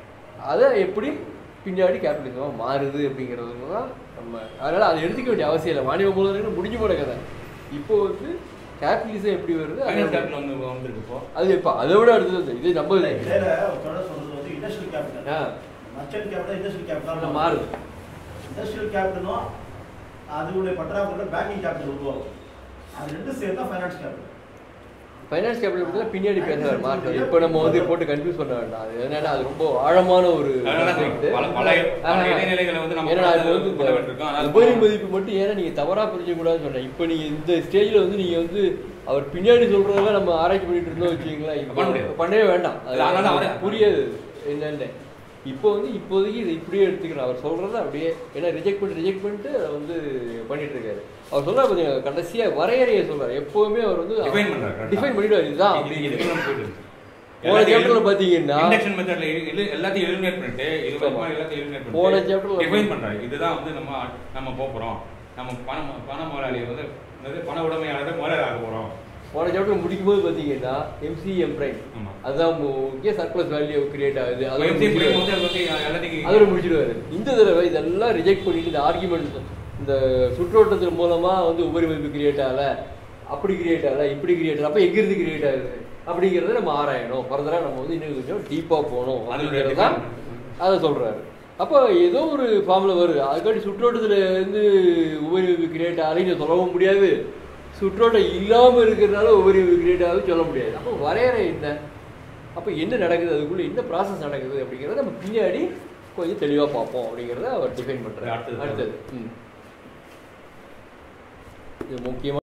அதை எப்படி பின்னாடி கேபிட்டலிசமாக மாறுது அப்படிங்கிறது தான் நம்ம அதனால் அதை எடுத்துக்க வேண்டிய அவசியம் இல்லை வாணிப மூலதனம் முடிஞ்சு போன கதை இப்போ வந்து கேபிட்டலிசம் எப்படி வருது ஃபைனான்ஸ் அது- கேபிட்டல் வந்து வந்திருக்கு இப்போ அது இப்போ அதை விட அடுத்தது வந்து இது நம்ம இடையில ஒரு தொடர் சொல்றது வந்து industrial capital ah merchant capital industrial capital மாறுது இண்டஸ்ட்ரியல் கேபிட்டலும் அதனுடைய பற்றாக்குறை பேங்கிங் கேபிட்டல் உருவாகும் அது ரெண்டும் சேர்ந்தா ஃபைனான்ஸ் கேபிட்டல் ஃபைனான்ஸ் கேபிட்டல் பற்றி பின்னாடி பேசுவார் மார்க் இப்போ நம்ம வந்து போட்டு கன்ஃபியூஸ் பண்ண வேண்டாம் அது என்னன்னா அது ரொம்ப ஆழமான ஒரு அதனால subject. பல- பல- பல ஆ. இடைநிலைகளை வந்து நம்ம ஏன்னா அது வந்து கொண்டு வந்துருக்கோம். இந்த அதனால உபரி மதிப்பு மட்டும் ஏன்னா நீங்க தவறா புரிஞ்ச கூடாதுன்னு சொன்னேன் இப்போ நீங்க இந்த ஸ்டேஜ்ல வந்து நீங்க வந்து அவர் பின்னாடி சொல்றதெல்லாம் நம்ம ஆராய்ச்சி பண்ணிட்டு இருந்தோம் வச்சுக்கீங்களா இப்போ பண்ண முடியாது. பண்ணவே வேண்டாம் அது அதனால அவரே- புரியாது என்னன்னு இப்போ வந்து இப்போதைக்கு இதை இப்படியே எடுத்துக்கிறோம் அவர் சொல்றத அப்படியே ஏன்னா ரிஜெக்ட் பண்ணி ரிஜெக்ட் பண்ணிட்டு அதை வந்து பண்ணிட்டு இருக்காரு அவர் சொல்றாரு பார்த்தீங்க கடைசியா வரையறையை சொல்றாரு எப்பவுமே அவர் வந்து Define பண்றாரு, correct ஆ. டிஃபைன் பண்ணிடுவார் இதுதான் இது- இது- இதுக்கு நம்ம போயிட்டு இருக்கு. போன chapter ல பாத்தீங்கன்னா- Induction methodல எலி- எலி- எல்லாத்தையும் eliminate பண்ணிட்டு, இது வரைக்கும் ஆமா. எல்லாத்தையும் eliminate போன பண்ணிட்டு, chapter ல define பண்றாரு. இதுதான் வந்து நம்ம நம்ம போப் போறோம். நம்ம பண பண முதலாளியை வந்து என்னது, பண உடைமையாளரை முதலாளி ஆக போறோம் போன சாப்டர் முடிக்கும் போது பாத்தீங்கன்னா எம்சிஎம் பிரைம் ஆமா. அதுதான் முக்கிய சர்ப்ளஸ் வேல்யூ கிரியேட் ஆகுது அதோட MCA முடிச்சிடுவாரு. போது அது வந்து எல்லாத்தையும் அதோட முடிச்சிடுவாரு இந்த தடவை இதெல்லாம் ரிஜெக்ட் பண்ணிட்டு இந்த ஆர்குமெண்ட் இந்த சுற்றோட்டத்தின் மூலமா வந்து உபரி மதிப்பு கிரியேட் ஆகல அப்படி கிரியேட் ஆகல இப்படி கிரியேட் ஆகல அப்ப எங்கிருந்து கிரியேட் ஆகுது அப்படிங்கிறத நம்ம ஆராயணும் ஃபர்தரா நம்ம வந்து இன்னும் கொஞ்சம் டீப்பா போகணும் அதனுடைய அப்படிங்கிறது தான் அதை சொல்றாரு அப்போ ஏதோ ஒரு ஃபார்ம்ல வருது அதுக்காட்டி சுற்றோட்டத்துல இருந்து உபரி மதிப்பு கிரியேட் ஆகலைன்னு சொல்லவும் முடியாது சுற்றோட்டம் இல்லாம இருக்கிறதுனால உபரி மதிப்பு கிரியேட் ஆகுது சொல்ல முடியாது அப்போ வரையறை என்ன அப்போ என்ன நடக்குது அதுக்குள்ள என்ன ப்ராசஸ் நடக்குது அப்படிங்கிறத நம்ம பின்னாடி கொஞ்சம் தெளிவாக பார்ப்போம் அப்படிங்கிறத அவர் டிஃபைன் பண்ணுறாரு அடுத்தது. அடுத்தது ம் இது முக்கியமாக